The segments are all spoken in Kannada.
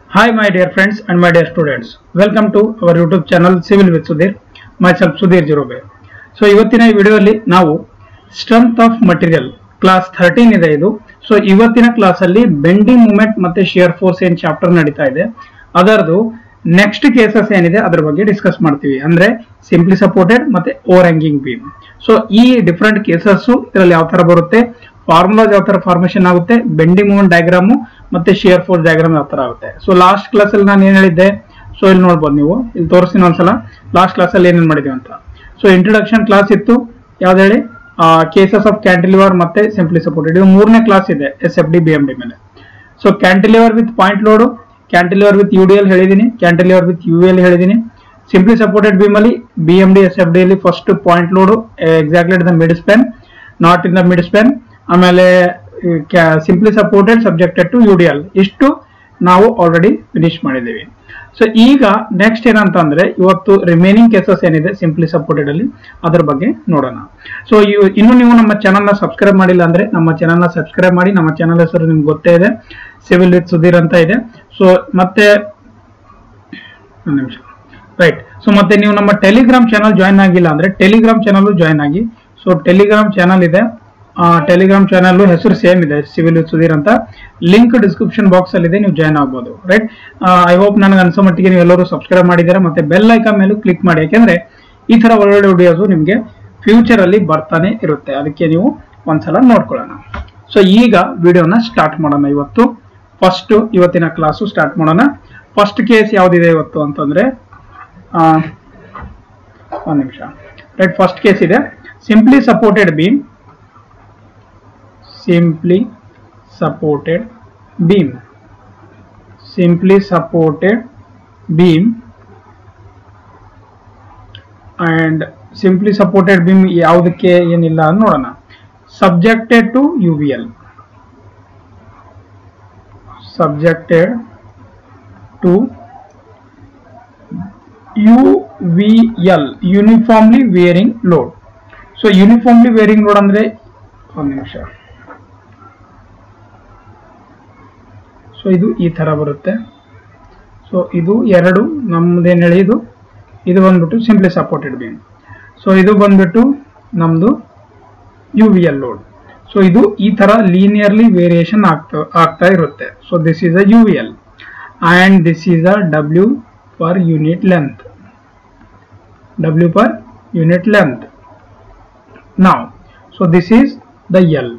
Hi, my dear friends and my dear students. Welcome to our YouTube channel Civil with Sudhir. Myself Sudhir Jirobe. So ಇವತ್ತಿನ ಈ ವಿಡಿಯೋದಲ್ಲಿ ನಾವು strength of material class thirteen ಇದೆ ಇದು ಸೊ ಇವತ್ತಿನ ಕ್ಲಾಸ್ ಅಲ್ಲಿ ಬೆಂಡಿಂಗ್ ಮೂಮೆಂಟ್ ಮತ್ತೆ ಶಿಯರ್ ಫೋರ್ಸ್ ಏನ್ ಚಾಪ್ಟರ್ ನಡೀತಾ ಇದೆ ಅದರದು ನೆಕ್ಸ್ಟ್ ಕೇಸಸ್ ಏನಿದೆ ಅದ್ರ ಬಗ್ಗೆ ಡಿಸ್ಕಸ್ ಮಾಡ್ತೀವಿ ಅಂದ್ರೆ ಸಿಂಪ್ಲಿ ಸಪೋರ್ಟೆಡ್ ಮತ್ತೆ ಓವರ್ ಹ್ಯಾಂಗಿಂಗ್ ಬೀಮ್ ಸೊ ಈ ಡಿಫ್ರೆಂಟ್ ಕೇಸಸ್ ಇದರಲ್ಲಿ ಯಾವ ತರ ಬರುತ್ತೆ ಫಾರ್ಮುಲಾಸ್ ಯಾವ ತರ ಫಾರ್ಮೇಶನ್ ಆಗುತ್ತೆ ಬೆಂಡಿಂಗ್ ಮೂಮೆಂಟ್ ಡಯಾಗ್ರಾಮು ಮತ್ತೆ ಶಿಯರ್ ಫೋರ್ಸ್ ಡಯಾಗ್ರಾಮ್ ಯಾವ ತರ ಆಗುತ್ತೆ ಸೊ ಲಾಸ್ಟ್ ಕ್ಲಾಸ್ ಅಲ್ಲಿ ನಾನು ಏನ್ ಹೇಳಿದ್ದೆ ಸೊ ಇಲ್ಲಿ ನೋಡ್ಬೋದು ನೀವು ಇಲ್ಲಿ ತೋರಿಸ್ತೀನಿ ಒಂದ್ಸಲ ಲಾಸ್ಟ್ ಕ್ಲಾಸ್ ಅಲ್ಲಿ ಏನೇನ್ ಮಾಡಿದೀವಿ ಅಂತ ಸೊ ಇಂಟ್ರೊಡಕ್ಷನ್ ಕ್ಲಾಸ್ ಇತ್ತು ಯಾವ್ದು ಹೇಳಿ ಕೇಸಸ್ ಆಫ್ ಕ್ಯಾಂಟಿಲಿವರ್ ಮತ್ತೆ ಸಿಂಪ್ಲಿ ಸಪೋರ್ಟೆಡ್ ಇದು ಮೂರನೇ ಕ್ಲಾಸ್ ಇದೆ S F D B M D ಮೇಲೆ so cantilever with point load cantilever with U D L ಹೇಳಿದೀನಿ ಕ್ಯಾಂಟಿಲಿವರ್ ವಿತ್ ಯು ಎಲ್ ಹೇಳಿದೀನಿ ಸಿಂಪ್ಲಿ ಸಪೋರ್ಟೆಡ್ ಬೀಮ್ ಅಲ್ಲಿ B M D S F D ಅಲ್ಲಿ first point load exactly the mid span not in the mid span ಆಮೇಲೆ simply supported subjected to U D L ಇಷ್ಟು ನಾವು ಆಲ್ರೆಡಿ ಫಿನಿಶ್ ಮಾಡಿದ್ದೀವಿ ಸೊ ಈಗ ನೆಕ್ಸ್ಟ್ ಏನಂತಂದ್ರೆ ಇವತ್ತು ರಿಮೈನಿಂಗ್ ಕೇಸಸ್ ಏನಿದೆ ಸಿಂಪ್ಲಿ ಸಪೋರ್ಟೆಡ್ ಅಲ್ಲಿ ಅದ್ರ ಬಗ್ಗೆ ನೋಡೋಣ ಸೊ ಇನ್ನು ನೀವು ನಮ್ಮ ಚಾನಲ್ ನ ಸಬ್ಸ್ಕ್ರೈಬ್ ಮಾಡಿಲ್ಲ ಅಂದ್ರೆ ನಮ್ಮ ಚಾನಲ್ ನ ಸಬ್ಸ್ಕ್ರೈಬ್ ಮಾಡಿ ನಮ್ಮ ಚಾನಲ್ ಹೆಸರು ನಿಮ್ಗೆ ಗೊತ್ತೇ ಇದೆ ಸಿವಿಲ್ ವಿತ್ ಸುಧೀರ್ ಅಂತ ಇದೆ ಸೊ ಮತ್ತೆ ಒಂದು ನಿಮಿಷ ರೈಟ್ ಸೊ ಮತ್ತೆ ನೀವು ನಮ್ಮ ಟೆಲಿಗ್ರಾಮ್ ಚಾನಲ್ ಜಾಯ್ನ್ ಆಗಿಲ್ಲ ಅಂದ್ರೆ ಟೆಲಿಗ್ರಾಮ್ ಚಾನಲ್ ಜಾಯ್ನ್ ಆಗಿ ಸೊ ಟೆಲಿಗ್ರಾಮ್ ಚಾನಲ್ ಇದೆ ಟೆಲಿಗ್ರಾಮ್ ಚಾನಲ್ ಹೆಸರು ಸೇಮ್ ಇದೆ ಸಿವಿಲ್ ವಿತ್ ಸುಧೀರ್ ಅಂತ ಲಿಂಕ್ ಡಿಸ್ಕ್ರಿಪ್ಷನ್ ಬಾಕ್ಸ್ ಅಲ್ಲಿ ಇದೆ ನೀವು ಜಾಯ್ನ್ ಆಗ್ಬೋದು ರೈಟ್ ಐ ಹೋಪ್ ನನಗೆ ಅನ್ಸೋ ಮಟ್ಟಿಗೆ ನೀವು ಎಲ್ಲರೂ ಸಬ್ಸ್ಕ್ರೈಬ್ ಮಾಡಿದ್ದೀರಾ ಮತ್ತೆ ಬೆಲ್ ಐಕನ್ ಮೇಲೂ ಕ್ಲಿಕ್ ಮಾಡಿ ಯಾಕೆಂದ್ರೆ ಈ ತರ ಒಳ್ಳೊಳ್ಳೆ ವಿಡಿಯೋಸ್ ನಿಮಗೆ ಫ್ಯೂಚರ್ ಅಲ್ಲಿ ಬರ್ತಾನೆ ಇರುತ್ತೆ ಅದಕ್ಕೆ ನೀವು ಒಂದ್ಸಲ ನೋಡ್ಕೊಳ್ಳೋಣ ಸೊ ಈಗ ವಿಡಿಯೋನ ಸ್ಟಾರ್ಟ್ ಮಾಡೋಣ ಇವತ್ತು ಫಸ್ಟ್ ಇವತ್ತಿನ ಕ್ಲಾಸು ಸ್ಟಾರ್ಟ್ ಮಾಡೋಣ ಫಸ್ಟ್ ಕೇಸ್ ಯಾವ್ದಿದೆ ಇವತ್ತು ಅಂತಂದ್ರೆ ಒಂದು ನಿಮಿಷ ರೈಟ್ ಫಸ್ಟ್ ಕೇಸ್ ಇದೆ simply supported beam simply supported beam simply supported beam and simply supported beam ಯಾವುದಕ್ಕೆ ಏನಿಲ್ಲ ಅಂತ ನೋಡೋಣ subjected to UVL subjected to UVL uniformly varying load so uniformly varying load ಅಂದ್ರೆ ಒಂದು ನಿಮಿಷ ಸೊ ಇದು ಈ ಥರ ಬರುತ್ತೆ ಸೊ ಇದು ಎರಡು ನಮ್ದೇನು ಹೇಳಿ ಇದು ಇದು ಬಂದ್ಬಿಟ್ಟು ಸಿಂಪ್ಲಿ ಸಪೋರ್ಟೆಡ್ ಬೀಮ್ ಸೊ ಇದು ಬಂದ್ಬಿಟ್ಟು ನಮ್ಮದು U V L load so ಇದು ಈ ಥರ ಲೀನಿಯರ್ಲಿ ವೇರಿಯೇಷನ್ ಆಗ್ತಾ ಆಗ್ತಾ ಇರುತ್ತೆ so this is a U V L and this is a W per unit length W per unit length ನಾವು so this is the L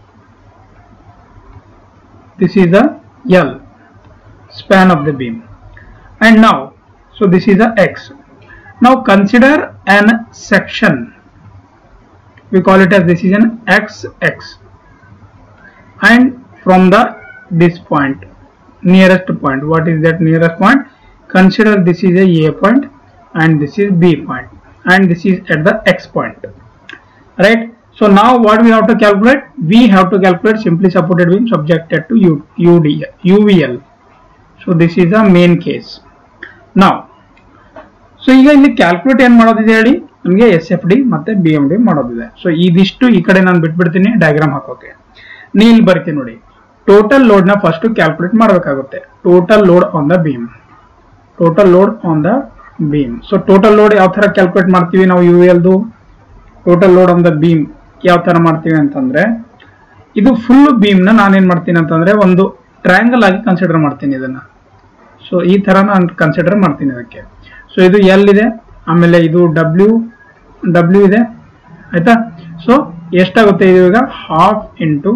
this is the L span of the beam and now so this is the X now consider an section we call it as this is an XX and from the this point nearest point what is that nearest point consider this is a A point and this is B point and this is at the X point right so now what we have to calculate? We have to calculate simply supported beam subjected to U, UD, UVL. So this is the main case. Now, so ಈಗ ಇಲ್ಲಿ ಕ್ಯಾಲ್ಕುಲೇಟ್ ಏನ್ ಮಾಡೋದಿದೆ ಹೇಳಿ ನಮಗೆ ಎಸ್ ಎಫ್ ಡಿ ಮತ್ತೆ ಬಿ ಎಂ ಡಿ ಮಾಡೋದಿದೆ ಸೊ ಇದಿಷ್ಟು ಈ ಕಡೆ ನಾನು ಬಿಟ್ಬಿಡ್ತೀನಿ ಡಯಾಗ್ರಾಮ್ ಹಾಕೋಕೆ ನೀ ಇಲ್ಲಿ ಬರ್ತೀನಿ ನೋಡಿ ಟೋಟಲ್ ಲೋಡ್ ನ ಫಸ್ಟ್ ಕ್ಯಾಲ್ಕುಲೇಟ್ ಮಾಡಬೇಕಾಗುತ್ತೆ total load on the beam total load on the beam so total load ಯಾವ ತರ ಕ್ಯಾಲ್ಕುಲೇಟ್ ಮಾಡ್ತೀವಿ ನಾವು ಯು ಎಲ್ದು total load on the beam ಯಾವ ತರ ಮಾಡ್ತೀವಿ ಅಂತಂದ್ರೆ ಇದು ಫುಲ್ ಬೀಮ್ ನ ನಾನೇನ್ ಮಾಡ್ತೀನಿ ಅಂತಂದ್ರೆ ಒಂದು ಟ್ರಯಾಂಗಲ್ ಆಗಿ ಕನ್ಸಿಡರ್ ಮಾಡ್ತೀನಿ ಇದನ್ನ ಸೊ ಈ ತರ ನಾನು ಕನ್ಸಿಡರ್ ಮಾಡ್ತೀನಿ ಇದಕ್ಕೆ ಸೊ ಇದು ಎಲ್ ಇದೆ ಆಮೇಲೆ ಇದು ಡಬ್ಲ್ಯೂ ಡಬ್ಲ್ಯೂ ಇದೆ ಆಯ್ತಾ ಸೊ ಎಷ್ಟಾಗುತ್ತೆ ಇದು ಈಗ half into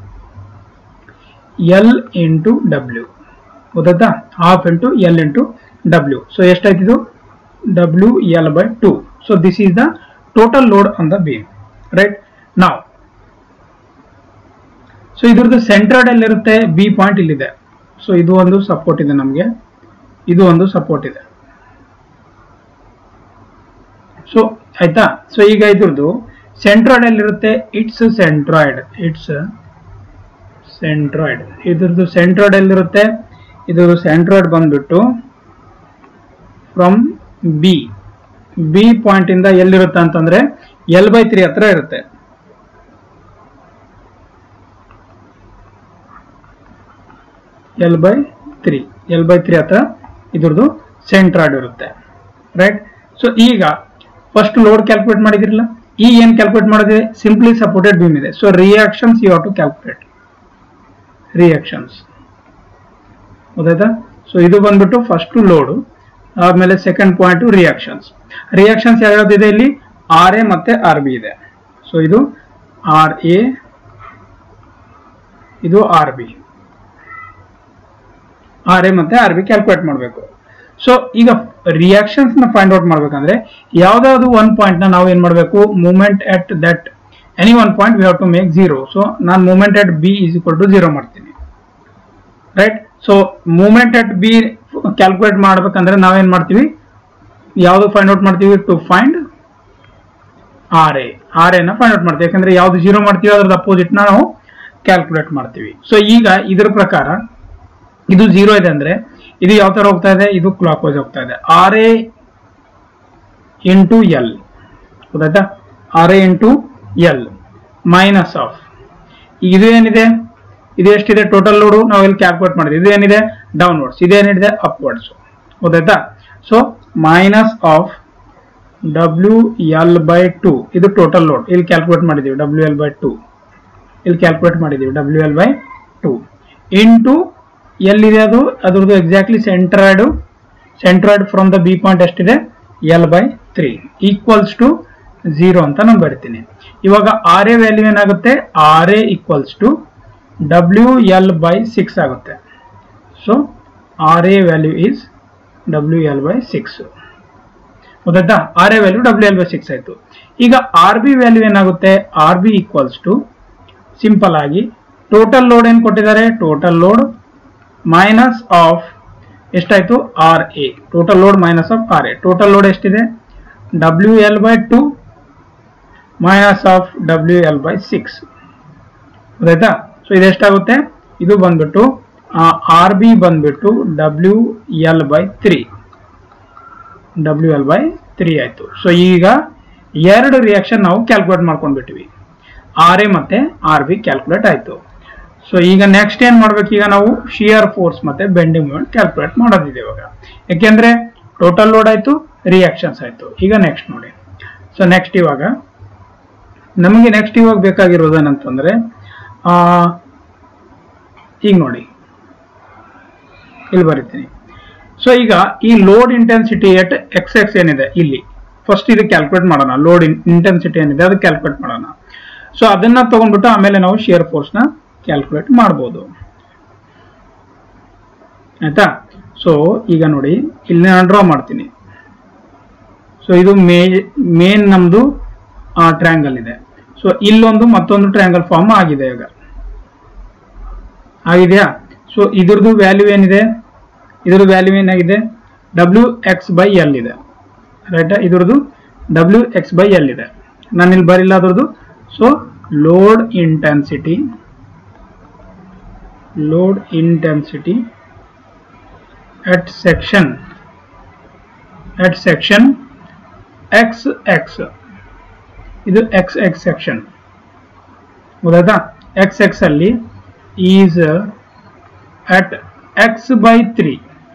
L into W ಗೊತ್ತಾಯ್ತಾ half into L into W so ಎಷ್ಟಾಯ್ತು ಇದು W L by two so this is the total load on the beam right ನಾವು ಸೊ ಇದ್ರದ್ದು ಸೆಂಟ್ರಡ್ ಎಲ್ಲಿರುತ್ತೆ ಬಿ ಪಾಯಿಂಟ್ ಇಲ್ಲಿದೆ ಸೊ ಇದು ಒಂದು ಸಪೋರ್ಟ್ ಇದೆ ನಮಗೆ ಇದು ಒಂದು ಸಪೋರ್ಟ್ ಇದೆ ಸೊ ಆಯ್ತಾ ಸೊ ಈಗ ಇದ್ರದ್ದು ಸೆಂಟ್ರಾಯ್ಡ್ ಎಲ್ಲಿರುತ್ತೆ ಇಟ್ಸ್ ಸೆಂಟ್ರಾಯ್ಡ್ ಇಟ್ಸ್ ಸೆಂಟ್ರಾಯ್ಡ್ ಇದ್ರದ್ದು ಸೆಂಟ್ರಾಯ್ಡ್ ಎಲ್ಲಿರುತ್ತೆ ಇದ್ರದ್ದು ಸೆಂಟ್ರಾಯ್ಡ್ ಬಂದ್ಬಿಟ್ಟು ಫ್ರಮ್ ಬಿ ಬಿ ಪಾಯಿಂಟ್ ಇಂದ ಎಲ್ಲಿರುತ್ತೆ ಅಂತಂದ್ರೆ ಎಲ್ ಬೈ ತ್ರೀ ಹತ್ರ ಇರುತ್ತೆ L by three L by three ಹತ್ರ ಇದ್ರದ್ದು ಸೆಂಟ್ರಾಯ್ಡ್ ಇರುತ್ತೆ ರೈಟ್ ಸೊ ಈಗ ಫಸ್ಟ್ ಲೋಡ್ ಕ್ಯಾಲ್ಕುಲೇಟ್ ಮಾಡಿದಿರಲ್ಲ ಈ ಏನ್ ಕ್ಯಾಲ್ಕುಲೇಟ್ ಮಾಡೋದಿದೆ ಸಿಂಪ್ಲಿ ಸಪೋರ್ಟೆಡ್ ಬೀಮ್ ಇದೆ so reactions you have to calculate reactions ಗೊತ್ತಾಯ್ತಾ ಸೊ ಇದು ಬಂದ್ಬಿಟ್ಟು ಫಸ್ಟ್ ಲೋಡು ಆದ್ಮೇಲೆ ಸೆಕೆಂಡ್ ಪಾಯಿಂಟ್ ರಿಯಾಕ್ಷನ್ಸ್ ರಿಯಾಕ್ಷನ್ಸ್ ಯಾವ್ಯಾವ್ದಿದೆ ಇಲ್ಲಿ ಆರ್ ಎ ಮತ್ತೆ ಆರ್ ಬಿ ಇದೆ ಸೊ ಇದು ಆರ್ ಎ ಇದು ಆರ್ ಬಿ ಆರ್ ಎ ಮತ್ತೆ ಆರ್ ಬಿ ಕ್ಯಾಲ್ಕುಲೇಟ್ ಮಾಡಬೇಕು ಸೊ ಈಗ ರಿಯಾಕ್ಷನ್ಸ್ ನ ಫೈಂಡ್ ಔಟ್ ಮಾಡ್ಬೇಕಂದ್ರೆ ಯಾವ್ದಾದ್ರು ಒನ್ ಪಾಯಿಂಟ್ ನ ನಾವು ಏನ್ ಮಾಡಬೇಕು movement at that any one point we have to make zero so ನಾನು movement at B is equal to zero ಮಾಡ್ತೀನಿ right so movement at B calculate ಮಾಡ್ಬೇಕಂದ್ರೆ ನಾವೇನ್ ಮಾಡ್ತೀವಿ ಯಾವ್ದು ಫೈಂಡ್ ಔಟ್ ಮಾಡ್ತೀವಿ to find R A R ಎನ ಫೈಂಡ್ ಔಟ್ ಮಾಡ್ತೀವಿ ಯಾಕಂದ್ರೆ ಯಾವ್ದು ಜೀರೋ ಮಾಡ್ತೀವಿ ಅದ್ರದ್ದು ಅಪೋಸಿಟ್ ನಾವು ಕ್ಯಾಲ್ಕುಲೇಟ್ ಮಾಡ್ತೀವಿ ಸೊ ಈಗ ಇದ್ರ ಪ್ರಕಾರ ಇದು ಜೀರೋ ಇದೆ ಅಂದ್ರೆ ಇದು ಯಾವ ತರ ಹೋಗ್ತಾ ಇದೆ ಇದು ಕ್ಲಾಕ್ ವೈಸ್ ಹೋಗ್ತಾ ಇದೆ ಆರ್ ಎ ಇಂಟು ಎಲ್ ಗೊತ್ತಾಯ್ತಾ R A into L minus of ಇದು ಏನಿದೆ ಇದು ಎಷ್ಟಿದೆ ಟೋಟಲ್ ಲೋಡು ನಾವು ಇಲ್ಲಿ ಕ್ಯಾಲ್ಕುಲೇಟ್ ಮಾಡಿದ್ವಿ ಇದು ಏನಿದೆ ಡೌನ್ವರ್ಡ್ಸ್ ಇದೇನಿದೆ ಅಪ್ವರ್ಡ್ಸ್ ಗೊತ್ತಾಯ್ತಾ so minus of W L by two ಇದು ಟೋಟಲ್ ಲೋಡ್ ಇಲ್ಲಿ ಕ್ಯಾಲ್ಕುಲೇಟ್ ಮಾಡಿದೀವಿ ಡಬ್ಲ್ಯೂ ಎಲ್ ಬೈ ಟು ಇಲ್ಲಿ ಕ್ಯಾಲ್ಕುಲೇಟ್ ಮಾಡಿದೀವಿ W L by two into ಎಲ್ಲಿದೆ ಅದು ಅದ್ರದ್ದು exactly centroid centroid from the B point ಎಷ್ಟಿದೆ L by three equals to zero ಅಂತ ನಾನು ಬರ್ತೀನಿ ಇವಾಗ ಆರ್ ಎ ವ್ಯಾಲ್ಯೂ ಏನಾಗುತ್ತೆ R A equals to W L by six ಆಗುತ್ತೆ so R A value is W L by six ಗೊತ್ತಾಯ್ತಾ R A value W L by six ಆಯ್ತು ಈಗ ಆರ್ ಬಿ ವ್ಯಾಲ್ಯೂ ಏನಾಗುತ್ತೆ R B equals to simple ಆಗಿ ಟೋಟಲ್ ಲೋಡ್ ಏನ್ ಕೊಟ್ಟಿದ್ದಾರೆ ಟೋಟಲ್ ಲೋಡ್ ಮೈನಸ್ ಆಫ್ ಎಷ್ಟಾಯ್ತು R A total load minus of R A total load ಎಷ್ಟಿದೆ W L by two minus of W L by six ಗೊತ್ತಾಯ್ತಾ ಸೊ ಇದೆಷ್ಟಾಗುತ್ತೆ ಇದು ಬಂದ್ಬಿಟ್ಟು ಆರ್ ಬಿ ಬಂದ್ಬಿಟ್ಟು W L by three W L by three ಆಯ್ತು ಸೊ ಈಗ ಎರಡು ರಿಯಾಕ್ಷನ್ ನಾವು ಕ್ಯಾಲ್ಕುಲೇಟ್ ಮಾಡ್ಕೊಂಡ್ಬಿಟ್ವಿ ಆರ್ ಎ ಮತ್ತೆ ಆರ್ ಬಿ ಕ್ಯಾಲ್ಕುಲೇಟ್ ಆಯ್ತು ಸೊ ಈಗ ನೆಕ್ಸ್ಟ್ ಏನ್ ಮಾಡ್ಬೇಕು ಈಗ ನಾವು ಶಿಯರ್ ಫೋರ್ಸ್ ಮತ್ತೆ ಬೆಂಡಿಂಗ್ ಮೂಮೆಂಟ್ ಕ್ಯಾಲ್ಕುಲೇಟ್ ಮಾಡೋದಿದೆ ಇವಾಗ ಯಾಕೆಂದ್ರೆ ಟೋಟಲ್ ಲೋಡ್ ಆಯ್ತು ರಿಯಾಕ್ಷನ್ಸ್ ಆಯ್ತು ಈಗ ನೆಕ್ಸ್ಟ್ ನೋಡಿ ಸೊ ನೆಕ್ಸ್ಟ್ ಇವಾಗ ನಮಗೆ ನೆಕ್ಸ್ಟ್ ಇವಾಗ ಬೇಕಾಗಿರೋದು ಏನಂತಂದ್ರೆ ಆ, ಈಗ ನೋಡಿ ಇಲ್ಲಿ ಬರಿತೀನಿ ಸೊ ಈಗ ಈ load intensity at X X ಏನಿದೆ ಇಲ್ಲಿ ಫಸ್ಟ್ ಇದು ಕ್ಯಾಲ್ಕುಲೇಟ್ ಮಾಡೋಣ ಲೋಡ್ ಇಂಟೆನ್ಸಿಟಿ ಏನಿದೆ ಅದು ಕ್ಯಾಲ್ಕುಲೇಟ್ ಮಾಡೋಣ ಸೊ ಅದನ್ನ ತಗೊಂಡ್ಬಿಟ್ಟು ಆಮೇಲೆ ನಾವು ಶಿಯರ್ ಫೋರ್ಸ್ ನ ಕ್ಯಾಲ್ಕುಲೇಟ್ ಮಾಡ್ಬೋದು ಆಯ್ತಾ ಸೊ ಈಗ ನೋಡಿ ಇಲ್ಲಿ ನಾನು ಡ್ರಾ ಮಾಡ್ತೀನಿ ಸೊ ಇದು ಮೇ ಮೇನ್ ನಮ್ದು ಟ್ರ್ಯಾಂಗಲ್ ಇದೆ ಸೊ ಇಲ್ಲೊಂದು ಮತ್ತೊಂದು ಟ್ರ್ಯಾಂಗಲ್ ಫಾರ್ಮ್ ಆಗಿದೆ ಈಗ ಆಗಿದೆಯಾ ಸೊ ಇದ್ರದ್ದು ವ್ಯಾಲ್ಯೂ ಏನಿದೆ ಇದ್ರದ್ದು ವ್ಯಾಲ್ಯೂ ಏನಾಗಿದೆ ಡಬ್ಲ್ಯೂ ಎಕ್ಸ್ ಬೈ ಎಲ್ ಇದೆ ರೈಟಾ ಇದ್ರದ್ದು ಡಬ್ಲ್ಯೂ ಎಕ್ಸ್ ಬೈ ಎಲ್ ಇದೆ ನಾನು ಇಲ್ಲಿ ಬರಿಲ್ಲ ಅದ್ರದ್ದು so load intensity load intensity at section at section x x ಇದು ಎಕ್ಸ್ ಎಕ್ಸ್ ಸೆಕ್ಷನ್ ಗೊತ್ತಾಯ್ತಾ ಎಕ್ಸ್ ಎಕ್ಸ್ ಅಲ್ಲಿ is at X by three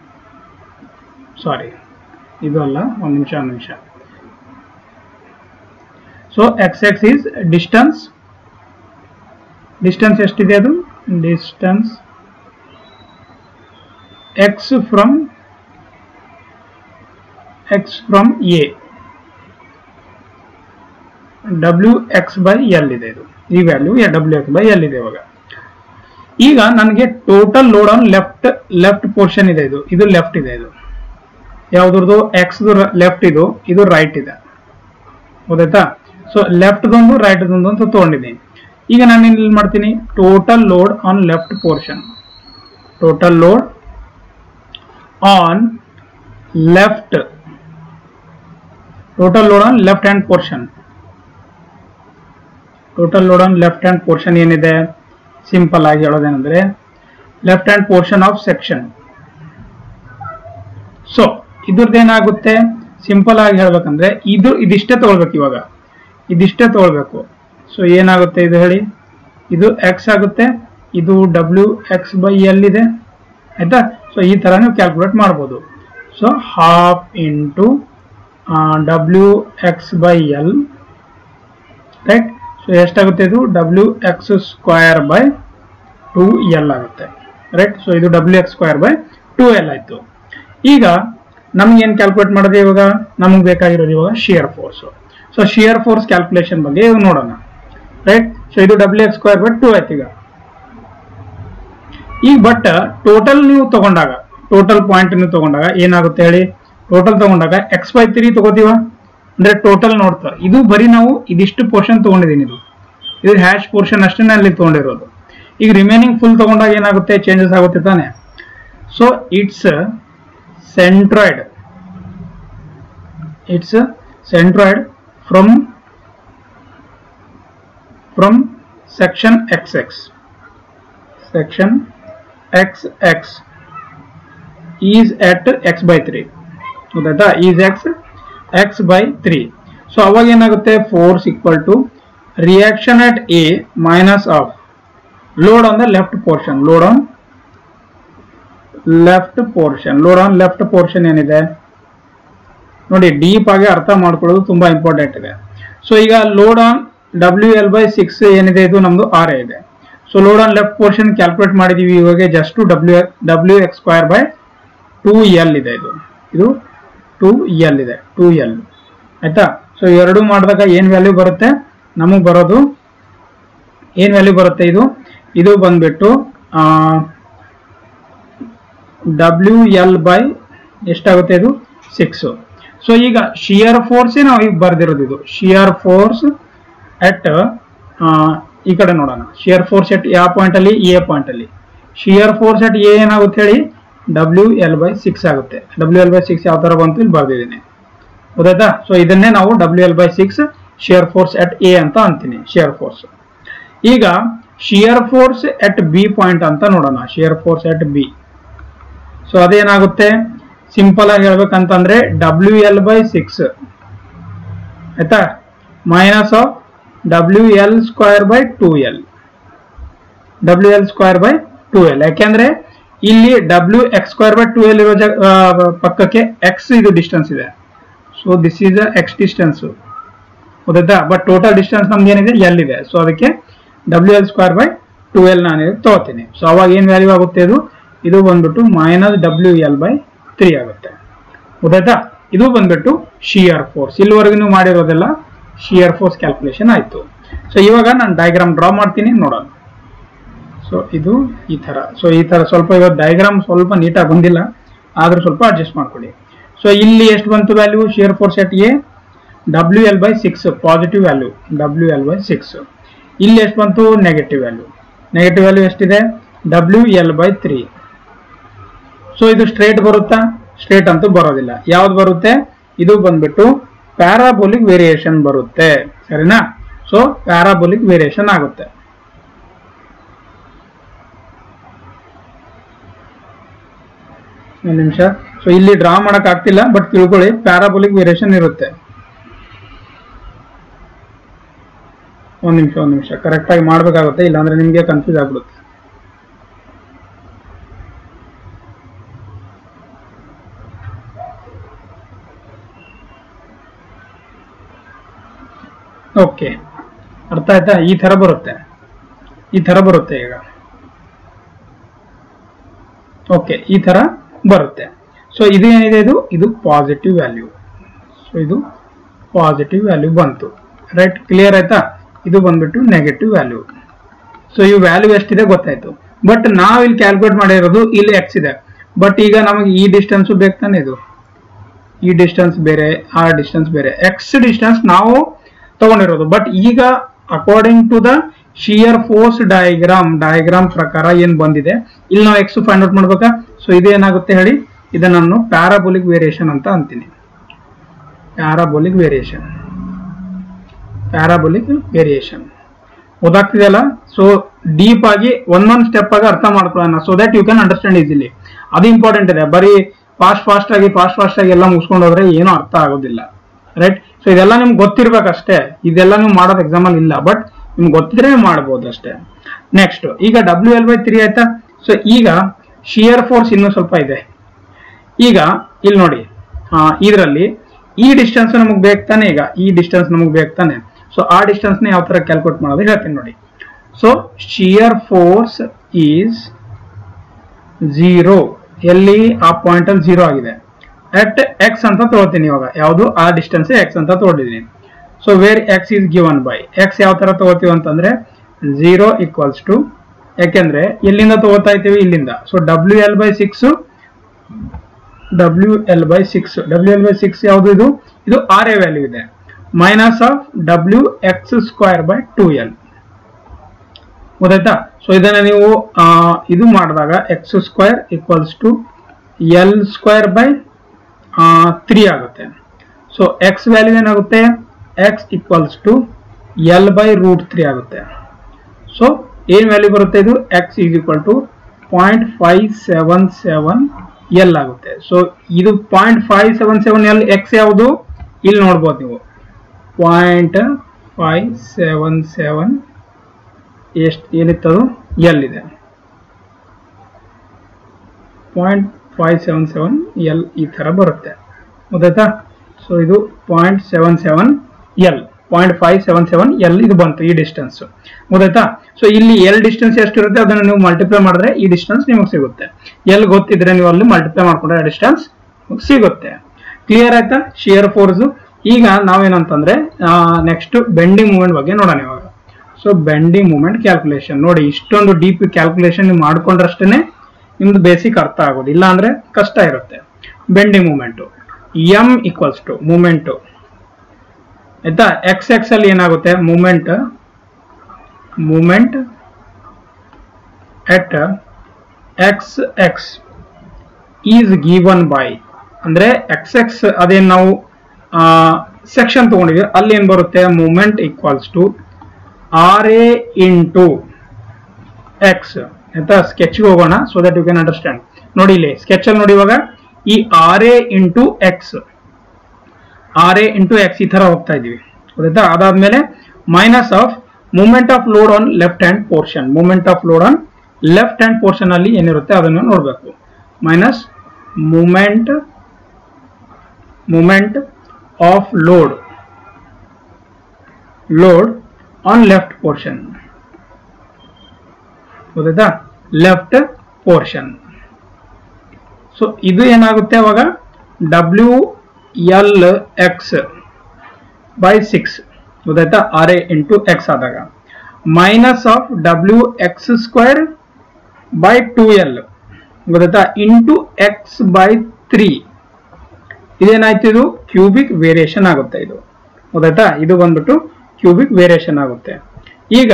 sorry ಇದು ಅಲ್ಲ ಒಂದು ನಿಮಿಷ ಒಂದು ನಿಮಿಷ so X X is distance distance ಎಷ್ಟಿದೆ ಅದು distance X from X from A W X by L ಇದೆ ಇದು ಈ value W X by L ಇದೆ ಇವಾಗ ಈಗ ನನಗೆ total load on left left portion ಇದೆ ಇದು ಇದು ಲೆಫ್ಟ್ ಇದೆ ಇದು ಯಾವ್ದ್ರದ್ದು ಎಕ್ಸ್ ಲೆಫ್ಟ್ ಇದು ಇದು ರೈಟ್ ಇದೆ ಗೊತ್ತಾಯ್ತಾ ಸೊ ಲೆಫ್ಟ್ದೊಂದು ರೈಟ್ದೊಂದು ಅಂತ ತಗೊಂಡಿದ್ದೀನಿ ಈಗ ನಾನು ಇಲ್ಲಿ ಮಾಡ್ತೀನಿ total load on left portion total load on left total load on left hand portion total load on left hand portion ಏನಿದೆ ಸಿಂಪಲ್ ಆಗಿ ಹೇಳೋದೇನಂದ್ರೆ left hand portion of section so ಇದ್ರದ್ದು ಏನಾಗುತ್ತೆ ಸಿಂಪಲ್ ಆಗಿ ಹೇಳ್ಬೇಕಂದ್ರೆ ಇದು ಇದಿಷ್ಟೇ ತಗೊಳ್ಬೇಕು ಇವಾಗ ಇದಿಷ್ಟೇ ತಗೊಳ್ಬೇಕು ಸೊ ಏನಾಗುತ್ತೆ ಇದು ಹೇಳಿ ಇದು ಎಕ್ಸ್ ಆಗುತ್ತೆ ಇದು ಡಬ್ಲ್ಯೂ ಎಕ್ಸ್ ಬೈ ಎಲ್ ಇದೆ ಆಯ್ತಾ ಸೊ ಈ ತರ ನೀವು ಕ್ಯಾಲ್ಕುಲೇಟ್ ಮಾಡ್ಬೋದು so half into W X by L right so ಎಷ್ಟಾಗುತ್ತೆ ಇದು W X square by two L ಆಗುತ್ತೆ ರೈಟ್ ಸೊ ಇದು W X square by two L ಆಯ್ತು ಈಗ ನಮ್ಗೆ ಏನು ಕ್ಯಾಲ್ಕುಲೇಟ್ ಮಾಡೋದು ಇವಾಗ ನಮಗೆ ಬೇಕಾಗಿರೋದು ಇವಾಗ shear force so shear force calculation ಬಗ್ಗೆ ಇವಾಗ ನೋಡೋಣ ರೈಟ್ ಸೊ ಇದು W X square by two ಆಯ್ತು ಈಗ ಈಗ ಬಟ್ ಟೋಟಲ್ ನೀವು ತಗೊಂಡಾಗ ಟೋಟಲ್ ಪಾಯಿಂಟ್ ನೀವು ತಗೊಂಡಾಗ ಏನಾಗುತ್ತೆ ಹೇಳಿ ಟೋಟಲ್ ತಗೊಂಡಾಗ ಎಕ್ಸ್ ಬೈ ತ್ರೀ ತಗೋತೀವ ಅಂದ್ರೆ ಟೋಟಲ್ ನೋಡ್ತಾ ಇದು ಬರೀ ನಾವು ಇದಿಷ್ಟು ಪೋರ್ಷನ್ ತಗೊಂಡಿದ್ದೀನಿ ಇದು ಇದು ಹ್ಯಾಶ್ ಪೋರ್ಷನ್ ಅಷ್ಟೇ ಅಲ್ಲಿ ತಗೊಂಡಿರೋದು ಈಗ ರಿಮೈನಿಂಗ್ ಫುಲ್ ತಗೊಂಡಾಗ ಏನಾಗುತ್ತೆ ಚೇಂಜಸ್ ಆಗುತ್ತೆ ತಾನೆ so it's centroid it's centroid from from section X X section X X is at X by three ಗೊತ್ತಾಯ್ತಾ is X X by three so ಅವಾಗ ಏನಾಗುತ್ತೆ force equal to reaction at A minus of load on the left portion load on left portion load on left portion ಏನಿದೆ ನೋಡಿ ಡೀಪ್ ಆಗಿ ಅರ್ಥ ಮಾಡ್ಕೊಳ್ಳೋದು ತುಂಬಾ ಇಂಪಾರ್ಟೆಂಟ್ ಇದೆ ಸೊ ಈಗ load on W L by six ಏನಿದೆ ಇದು ನಮ್ದು ಆರ್ ಇದೆ so load on left portion calculate ಮಾಡಿದೀವಿ ಇವಾಗ just W W X square by two L ಇದೆ ಇದು ಇದು ಟೂ ಎಲ್ ಇದೆ ಟೂ ಎಲ್ ಆಯ್ತಾ ಸೊ ಎರಡು ಮಾಡಿದಾಗ ಏನ್ ವ್ಯಾಲ್ಯೂ ಬರುತ್ತೆ ನಮಗೆ ಬರೋದು ಏನ್ ವ್ಯಾಲ್ಯೂ ಬರುತ್ತೆ ಇದು ಇದು ಬಂದ್ಬಿಟ್ಟು ಡಬ್ಲ್ಯೂ ಎಲ್ ಬೈ ಎಷ್ಟಾಗುತ್ತೆ ಇದು ಸಿಕ್ಸ್ ಸೊ ಈಗ ಶಿಯರ್ ಫೋರ್ಸ್ ನಾವು ಈಗ ಬರ್ದಿರೋದು ಇದು ಶಿಯರ್ ಫೋರ್ಸ್ ಅಟ್ ಈ ಕಡೆ ನೋಡೋಣ ಶಿಯರ್ ಫೋರ್ಸ್ ಅಟ್ ಯಾವ ಪಾಯಿಂಟ್ ಅಲ್ಲಿ ಎ ಪಾಯಿಂಟ್ ಅಲ್ಲಿ ಶಿಯರ್ ಫೋರ್ಸ್ ಅಟ್ ಎ ಏನಾಗುತ್ತೆ ಹೇಳಿ ಡಬ್ಲ್ಯೂ ಎಲ್ ಬೈ ಸಿಕ್ಸ್ ಆಗುತ್ತೆ ಡಬ್ಲ್ಯೂ ಎಲ್ ಬೈ ಸಿಕ್ಸ್ ಯಾವ ತರ ಬಂತು ಇಲ್ಲಿ ಬರ್ದಿದ್ದೀನಿ ಗೊತ್ತಾಯ್ತಾ ಸೊ ಇದನ್ನೇ ನಾವು W L by six shear force at A ಅಂತ ಅಂತೀನಿ ಶಿಯರ್ ಫೋರ್ಸ್ ಈಗ shear force at B point ಅಂತ ನೋಡೋಣ shear force at B so ಅದೇನಾಗುತ್ತೆ ಸಿಂಪಲ್ ಆಗಿ ಹೇಳ್ಬೇಕಂತಂದ್ರೆ ಡಬ್ಲ್ಯೂ ಎಲ್ ಬೈ ಸಿಕ್ಸ್ ಆಯ್ತಾ minus of W L square by two L W L square by two L ಯಾಕೆಂದ್ರೆ ಇಲ್ಲಿ W X square by two L ಇರೋ ಜಾಗ ಆ, ಪಕ್ಕಕ್ಕೆ ಎಕ್ಸ್ ಇದು ಡಿಸ್ಟೆನ್ಸ್ ಇದೆ so this is X distance ಗೊತ್ತಾಯ್ತಾ ಬಟ್ ಟೋಟಲ್ ಡಿಸ್ಟೆನ್ಸ್ ನಮ್ದು ಏನಿದೆ ಎಲ್ ಇದೆ ಸೊ ಅದಕ್ಕೆ W L square by two L ನಾನು ತಗೋತೀನಿ ಸೊ ಅವಾಗ ಏನ್ ವ್ಯಾಲ್ಯೂ ಆಗುತ್ತೆ ಇದು ಇದು ಬಂದ್ಬಿಟ್ಟು minus W L by three ಆಗುತ್ತೆ ಗೊತ್ತಾಯ್ತಾ ಇದು ಬಂದ್ಬಿಟ್ಟು ಶಿಯರ್ ಫೋರ್ಸ್ ಇಲ್ಲಿವರೆಗೂ ನೀವು ಮಾಡಿರೋದೆಲ್ಲ ಶಿಯರ್ ಫೋರ್ಸ್ ಕ್ಯಾಲ್ಕುಲೇಷನ್ ಆಯ್ತು ಸೊ ಇವಾಗ ನಾನು ಡಯಾಗ್ರಾಮ್ ಡ್ರಾ ಮಾಡ್ತೀನಿ ನೋಡೋಣ ಸೊ ಇದು ಈ ತರ ಸೊ ಈ ತರ ಸ್ವಲ್ಪ ಇವತ್ತು ಡಯಾಗ್ರಾಮ್ ಸ್ವಲ್ಪ ನೀಟಾಗಿ ಬಂದಿಲ್ಲ ಆದ್ರೂ ಸ್ವಲ್ಪ ಅಡ್ಜಸ್ಟ್ ಮಾಡ್ಕೊಳ್ಳಿ ಸೊ ಇಲ್ಲಿ ಎಷ್ಟು ಬಂತು value shear force at A W L by six positive value W L by six ಇಲ್ಲಿ ಎಷ್ಟು ಬಂತು ನೆಗೆಟಿವ್ ವ್ಯಾಲ್ಯೂ ನೆಗೆಟಿವ್ ವ್ಯಾಲ್ಯೂ ಎಷ್ಟಿದೆ W L by three so ಇದು ಸ್ಟ್ರೇಟ್ ಬರುತ್ತಾ ಸ್ಟ್ರೇಟ್ ಅಂತೂ ಬರೋದಿಲ್ಲ ಯಾವ್ದು ಬರುತ್ತೆ ಇದು ಬಂದ್ಬಿಟ್ಟು ಪ್ಯಾರಾಬೋಲಿಕ್ ವೇರಿಯೇಷನ್ ಬರುತ್ತೆ ಸರಿನಾ ಸೊ ಪ್ಯಾರಾಬೋಲಿಕ್ ವೇರಿಯೇಷನ್ ಆಗುತ್ತೆ ಒಂದು ನಿಮಿಷ ಸೊ ಇಲ್ಲಿ ಡ್ರಾ ಮಾಡಕ್ ಆಗ್ತಿಲ್ಲ ಬಟ್ ತಿಳ್ಕೊಳ್ಳಿ ಪ್ಯಾರಾಬೋಲಿಕ್ ವೇರಿಯೇಷನ್ ಇರುತ್ತೆ ಒಂದ್ ನಿಮಿಷ ಒಂದ್ ನಿಮಿಷ ಕರೆಕ್ಟ್ ಆಗಿ ಮಾಡ್ಬೇಕಾಗುತ್ತೆ ಇಲ್ಲಾಂದ್ರೆ ನಿಮ್ಗೆ ಕನ್ಫ್ಯೂಸ್ ಆಗ್ಬಿಡುತ್ತೆ ಓಕೆ ಅರ್ಥ ಆಯ್ತಾ ಈ ತರ ಬರುತ್ತೆ ಈ ತರ ಬರುತ್ತೆ ಈಗ ಓಕೆ ಈ ತರ ಬರುತ್ತೆ ಸೊ ಇದು ಏನಿದೆ ಇದು ಇದು ಪಾಸಿಟಿವ್ ವ್ಯಾಲ್ಯೂ ಸೊ ಇದು ಪಾಸಿಟಿವ್ ವ್ಯಾಲ್ಯೂ ಬಂತು ರೈಟ್ ಕ್ಲಿಯರ್ ಆಯ್ತಾ ಇದು ಬಂದ್ಬಿಟ್ಟು ನೆಗೆಟಿವ್ ವ್ಯಾಲ್ಯೂ ಸೊ ಈ ವ್ಯಾಲ್ಯೂ ಎಷ್ಟಿದೆ ಗೊತ್ತಾಯ್ತು ಬಟ್ ನಾವು ಇಲ್ಲಿ ಕ್ಯಾಲ್ಕುಲೇಟ್ ಮಾಡಿರೋದು ಇಲ್ಲಿ ಎಕ್ಸ್ ಇದೆ ಬಟ್ ಈಗ ನಮಗೆ ಈ ಡಿಸ್ಟೆನ್ಸ್ ಬೇಕು ತಾನೆ ಇದು ಈ ಡಿಸ್ಟೆನ್ಸ್ ಬೇರೆ ಆ ಡಿಸ್ಟೆನ್ಸ್ ಬೇರೆ ಎಕ್ಸ್ ಡಿಸ್ಟೆನ್ಸ್ ನಾವು ತಗೊಂಡಿರೋದು ಬಟ್ ಈಗ according to the shear force diagram diagram ಪ್ರಕಾರ ಏನ್ ಬಂದಿದೆ ಇಲ್ಲಿ ನಾವು ಎಕ್ಸ್ ಫೈಂಡ್ ಔಟ್ ಮಾಡ್ಬೇಕಾ ಸೊ ಇದೇನಾಗುತ್ತೆ ಹೇಳಿ ಇದನ್ನ ನಾನು ಪ್ಯಾರಾಬೋಲಿಕ್ ವೇರಿಯೇಷನ್ ಅಂತ ಅಂತೀನಿ ಪ್ಯಾರಾಬೋಲಿಕ್ ವೇರಿಯೇಷನ್ ಪ್ಯಾರಾಬೋಲಿಕ್ ವೇರಿಯೇಷನ್ ಓದಾಗ್ತಿದೆಯಲ್ಲ ಸೊ ಡೀಪ್ ಆಗಿ ಒಂದೊಂದು ಸ್ಟೆಪ್ ಆಗಿ ಅರ್ಥ ಮಾಡ್ಕೊಳ್ಳೋಣ so that you can understand easily ಅದು ಇಂಪಾರ್ಟೆಂಟ್ ಇದೆ ಬರೀ ಫಾಸ್ಟ್ ಫಾಸ್ಟ್ ಆಗಿ ಫಾಸ್ಟ್ ಫಾಸ್ಟ್ ಆಗಿ ಎಲ್ಲ ಮುಗಿಸ್ಕೊಂಡು ಹೋದ್ರೆ ಏನೂ ಅರ್ಥ ಆಗೋದಿಲ್ಲ ರೈಟ್ ಸೊ ಇದೆಲ್ಲ ನಿಮ್ಗೆ ಗೊತ್ತಿರ್ಬೇಕಷ್ಟೇ ಇದೆಲ್ಲ ನೀವು ಮಾಡೋದು ಎಕ್ಸಾಮ್ ಅಲ್ಲಿ ಇಲ್ಲ ಬಟ್ ನಿಮ್ಗೆ ಗೊತ್ತಿದ್ರೆ ಮಾಡ್ಬೋದು ಅಷ್ಟೇ ನೆಕ್ಸ್ಟ್ ಈಗ ಡಬ್ಲ್ಯೂ ಎಲ್ ಬೈ ತ್ರೀ ಆಯ್ತಾ ಸೊ ಈಗ ಶಿಯರ್ ಫೋರ್ಸ್ ಇನ್ನೂ ಸ್ವಲ್ಪ ಇದೆ ಈಗ ಇಲ್ಲಿ ನೋಡಿ ಇದರಲ್ಲಿ ಈ ಡಿಸ್ಟೆನ್ಸ್ ನಮಗೆ ಬೇಕು ತಾನೆ ಈಗ ಈ ಡಿಸ್ಟೆನ್ಸ್ ನಮಗೆ ಬೇಕು ತಾನೆ ಸೊ ಆ ಡಿಸ್ಟೆನ್ಸ್ನ ಯಾವ ತರ ಕ್ಯಾಲ್ಕುಲೇಟ್ ಮಾಡೋದು ಹೇಳ್ತೀನಿ ನೋಡಿ so shear force is zero ಎಲ್ಲಿ ಆ ಪಾಯಿಂಟ್ ಅಲ್ಲಿ ಝೀರೋ ಆಗಿದೆ ಅಟ್ ಎಕ್ಸ್ ಅಂತ ತಗೋತೀನಿ ಇವಾಗ ಯಾವುದು ಆ ಡಿಸ್ಟೆನ್ಸ್ ಎಕ್ಸ್ ಅಂತ ತಗೊಂಡಿದ್ದೀನಿ so where X is given by X ಯಾವ ತರ ತಗೋತೀವಿ ಅಂತಂದ್ರೆ ಝೀರೋ ಈಕ್ವಲ್ಸ್ ಟು ಯಾಕೆಂದ್ರೆ ಎಲ್ಲಿಂದ ತಗೋತಾ ಇದ್ದೀವಿ ಇಲ್ಲಿಂದ so W L by six W L by six W L by six ಯಾವುದು ಇದು ಇದು ಆರ್ ಎ ವ್ಯಾಲ್ಯೂ ಇದೆ minus of W X square by two L ಗೊತ್ತಾಯ್ತಾ ಸೊ ಇದನ್ನ ನೀವು ಆ, ಇದು ಮಾಡಿದಾಗ X square equals to L square by three ಆಗುತ್ತೆ ಸೊ ಎಕ್ಸ್ ವ್ಯಾಲ್ಯೂ ಏನಾಗುತ್ತೆ X equals to L by root three ಆಗುತ್ತೆ ಸೊ ಏನ್ ವ್ಯಾಲ್ಯೂ ಬರುತ್ತೆ ಇದು X is equal to point five seven seven L ಆಗುತ್ತೆ ಸೊ ಇದು point five seven seven L X ಯಾವುದು ಇಲ್ಲಿ ನೋಡ್ಬೋದು ನೀವು ಪಾಯಿಂಟ್ ಫೈವ್ ಸೆವೆನ್ ಸೆವೆನ್ ಎಷ್ಟು ಏನಿತ್ತದು ಎಲ್ ಇದೆ point five seven seven L ಈ ಥರ ಬರುತ್ತೆ ಗೊತ್ತಾಯ್ತಾ ಸೊ ಇದು point seven seven L point five seven seven L ಇದು ಬಂತು ಈ ಡಿಸ್ಟೆನ್ಸ್ ಗೊತ್ತಾಯ್ತಾ ಸೊ ಇಲ್ಲಿ ಎಲ್ ಡಿಸ್ಟೆನ್ಸ್ ಎಷ್ಟಿರುತ್ತೆ ಅದನ್ನು ನೀವು ಮಲ್ಟಿಪ್ಲೈ ಮಾಡಿದ್ರೆ ಈ ಡಿಸ್ಟೆನ್ಸ್ ನಿಮಗೆ ಸಿಗುತ್ತೆ ಎಲ್ ಗೊತ್ತಿದ್ರೆ ನೀವು ಅಲ್ಲಿ ಮಲ್ಟಿಪ್ಲೈ ಮಾಡ್ಕೊಂಡ್ರೆ ಆ ಡಿಸ್ಟೆನ್ಸ್ ಸಿಗುತ್ತೆ ಕ್ಲಿಯರ್ ಆಯ್ತಾ ಶಿಯರ್ ಫೋರ್ಸ್ ಈಗ ನಾವೇನಂತಂದ್ರೆ ನೆಕ್ಸ್ಟ್ ಬೆಂಡಿಂಗ್ ಮೂವ್ಮೆಂಟ್ ಬಗ್ಗೆ ನೋಡೋಣ ಇವಾಗ ಸೊ ಬೆಂಡಿಂಗ್ ಮೂವ್ಮೆಂಟ್ ಕ್ಯಾಲ್ಕುಲೇಷನ್ ನೋಡಿ ಇಷ್ಟೊಂದು ಡೀಪ್ ಕ್ಯಾಲ್ಕುಲೇಷನ್ ನೀವು ಮಾಡ್ಕೊಂಡ್ರಷ್ಟೇ ನಿಮ್ದು ಬೇಸಿಕ್ ಅರ್ಥ ಆಗೋದು ಇಲ್ಲ ಅಂದ್ರೆ ಕಷ್ಟ ಇರುತ್ತೆ bending movement M equals to moment ಆಯ್ತಾ ಎಕ್ಸ್ ಎಕ್ಸ್ ಅಲ್ಲಿ ಏನಾಗುತ್ತೆ moment moment at X X is given by ಅಂದ್ರೆ ಎಕ್ಸ್ ಎಕ್ಸ್ ಅದೇನ್ ನಾವು ಸೆಕ್ಷನ್ ತಗೊಂಡಿದ್ವಿ ಅಲ್ಲಿ ಏನ್ ಬರುತ್ತೆ moment equals to R A into X ಆಯ್ತಾ ಸ್ಕೆಚ್ಗೆ ಹೋಗೋಣ so that you can understand ನೋಡಿ ಇಲ್ಲಿ ಸ್ಕೆಚ್ ಅಲ್ಲಿ ನೋಡಿ ಇವಾಗ ಈ R A into X R A into X ಈ ತರ ಹೋಗ್ತಾ ಇದೀವಿ ಗೊತ್ತಾಯ್ತಾ ಅದಾದ್ಮೇಲೆ minus of moment of load on left hand portion moment of load on left hand portion ಅಲ್ಲಿ ಏನಿರುತ್ತೆ ಅದನ್ನು ನೋಡಬೇಕು minus moment moment of load load on left portion ಗೊತ್ತಾಯ್ತಾ ಲೆಫ್ಟ್ ಪೋರ್ಷನ್ ಸೊ ಇದು ಏನಾಗುತ್ತೆ ಅವಾಗ W L X by six ಗೊತ್ತಾಯ್ತಾ ಆರ್ ಎ ಇಂಟು ಎಕ್ಸ್ ಆದಾಗ minus of W X square by two L ಗೊತ್ತಾಯ್ತಾ ಇಂಟು ಎಕ್ಸ್ ಬೈ ತ್ರೀ ಇದೇನಾಯ್ತು ಇದು ಕ್ಯೂಬಿಕ್ ವೇರಿಯೇಷನ್ ಆಗುತ್ತೆ ಇದು ಗೊತ್ತಾಯ್ತಾ ಇದು ಬಂದ್ಬಿಟ್ಟು ಕ್ಯೂಬಿಕ್ ವೇರಿಯೇಷನ್ ಆಗುತ್ತೆ ಈಗ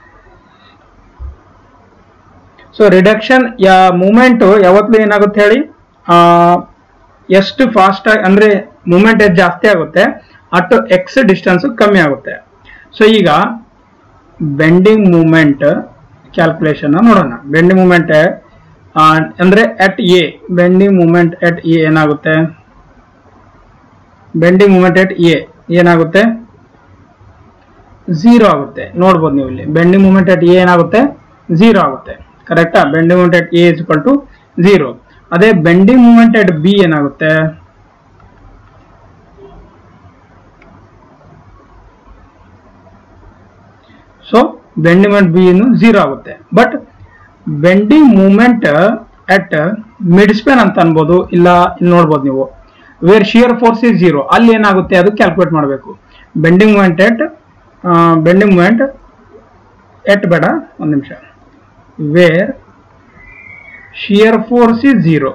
ಸೊ ರಿಡಕ್ಷನ್ ಯಾ ಮೂಮೆಂಟ್ ಯಾವತ್ತೂ ಏನಾಗುತ್ತೆ ಹೇಳಿ ಆ, ಎಷ್ಟು ಫಾಸ್ಟ್ ಆಗಿ ಅಂದ್ರೆ ಮೂಮೆಂಟ್ ಎಷ್ಟು ಜಾಸ್ತಿ ಆಗುತ್ತೆ ಅಷ್ಟು ಎಕ್ಸ್ ಡಿಸ್ಟೆನ್ಸ್ ಕಮ್ಮಿ ಆಗುತ್ತೆ ಸೊ ಈಗ ಬೆಂಡಿಂಗ್ ಮೂಮೆಂಟ್ ಕ್ಯಾಲ್ಕುಲೇಷನ್ ನೋಡೋಣ ಬೆಂಡಿಂಗ್ ಮೂಮೆಂಟ್ ಅಂದ್ರೆ at A bending moment at A ಏನಾಗುತ್ತೆ ಬೆಂಡಿಂಗ್ ಮೂಮೆಂಟ್ ಅಟ್ ಎ ಏನಾಗುತ್ತೆ ಝೀರೋ ಆಗುತ್ತೆ ನೋಡ್ಬೋದು ನೀವು ಇಲ್ಲಿ ಬೆಂಡಿಂಗ್ ಮೂಮೆಂಟ್ ಅಟ್ ಎ ಏನಾಗುತ್ತೆ ಝೀರೋ ಆಗುತ್ತೆ ಕರೆಕ್ಟಾ bending moment at A is equal to zero ಅದೇ ಬೆಂಡಿಂಗ್ ಮೂಮೆಂಟ್ ಅಟ್ ಬಿ ಏನಾಗುತ್ತೆ ಸೊ ಬೆಂಡಿಂಗ್ ಮೂಮೆಂಟ್ ಬಿ ಇನ್ನು ಝೀರೋ ಆಗುತ್ತೆ but bending moment at mid span ಅಂತ ಅನ್ಬೋದು ಇಲ್ಲ ಇಲ್ಲಿ ನೋಡ್ಬೋದು ನೀವು wear shear force is zero ಅಲ್ಲಿ ಏನಾಗುತ್ತೆ ಅದು ಕ್ಯಾಲ್ಕುಲೇಟ್ ಮಾಡಬೇಕು bending moment at bending moment at ಬೇಡ ಒಂದು ನಿಮಿಷ where shear force is zero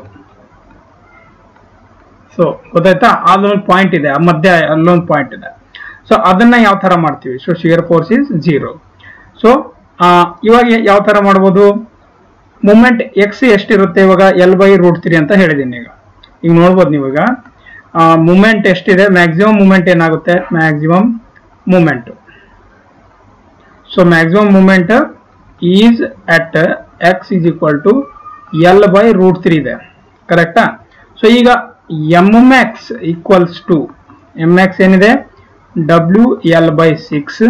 so ಗೊತ್ತಾಯ್ತಾ ಅಲ್ಲೊಂದು ಪಾಯಿಂಟ್ ಇದೆ ಆ ಮಧ್ಯ ಅಲ್ಲೊಂದು ಪಾಯಿಂಟ್ ಇದೆ ಸೊ ಅದನ್ನ ಯಾವ ತರ ಮಾಡ್ತೀವಿ so shear force is zero so ಇವಾಗ ಯಾವ ತರ ಮಾಡ್ಬೋದು ಮೂಮೆಂಟ್ ಎಕ್ಸ್ ಎಷ್ಟಿರುತ್ತೆ ಇವಾಗ ಎಲ್ ಬೈ ರೂಟ್ ತ್ರೀ ಅಂತ ಹೇಳಿದ್ದೀನಿ ಈಗ ಈಗ ನೋಡ್ಬೋದು ನೀವು ಈಗ ಮೂಮೆಂಟ್ ಎಷ್ಟಿದೆ ಮ್ಯಾಕ್ಸಿಮಮ್ ಮೂಮೆಂಟ್ ಏನಾಗುತ್ತೆ maximum moment so maximum moment is at x is equal to L by root three ಇದೆ ಕರೆಕ್ಟಾ ಸೊ ಈಗ M x equals to M x ಏನಿದೆ ಡಬ್ಲ್ಯೂ ಎಲ್ ಬೈ ಸಿಕ್ಸ್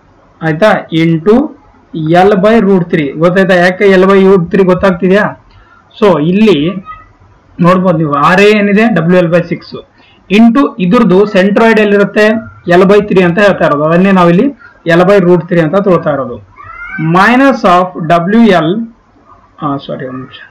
ಆಯ್ತಾ into L by root three ಗೊತ್ತಾಯ್ತಾ ಯಾಕೆ ಎಲ್ ಬೈ ರೂಟ್ ತ್ರೀ ಗೊತ್ತಾಗ್ತಿದ್ಯಾ ಸೊ ಇಲ್ಲಿ ನೋಡ್ಬೋದು ನೀವು ಆರ್ ಎ ಏನಿದೆ W L by six into ಇದ್ರದ್ದು ಸೆಂಟ್ರಾಯ್ಡ್ ಎಲ್ಲಿರುತ್ತೆ ಎಲ್ ಬೈ ತ್ರೀ ಅಂತ ಹೇಳ್ತಾ ಇರೋದು ಅದನ್ನೇ ನಾವಿಲ್ಲಿ ಎಲ್ ಬೈ ರೂಟ್ ತ್ರೀ ಅಂತ ತೋಳ್ತಾ ಇರೋದು minus of W L sorry ಒಂದು ನಿಮಿಷ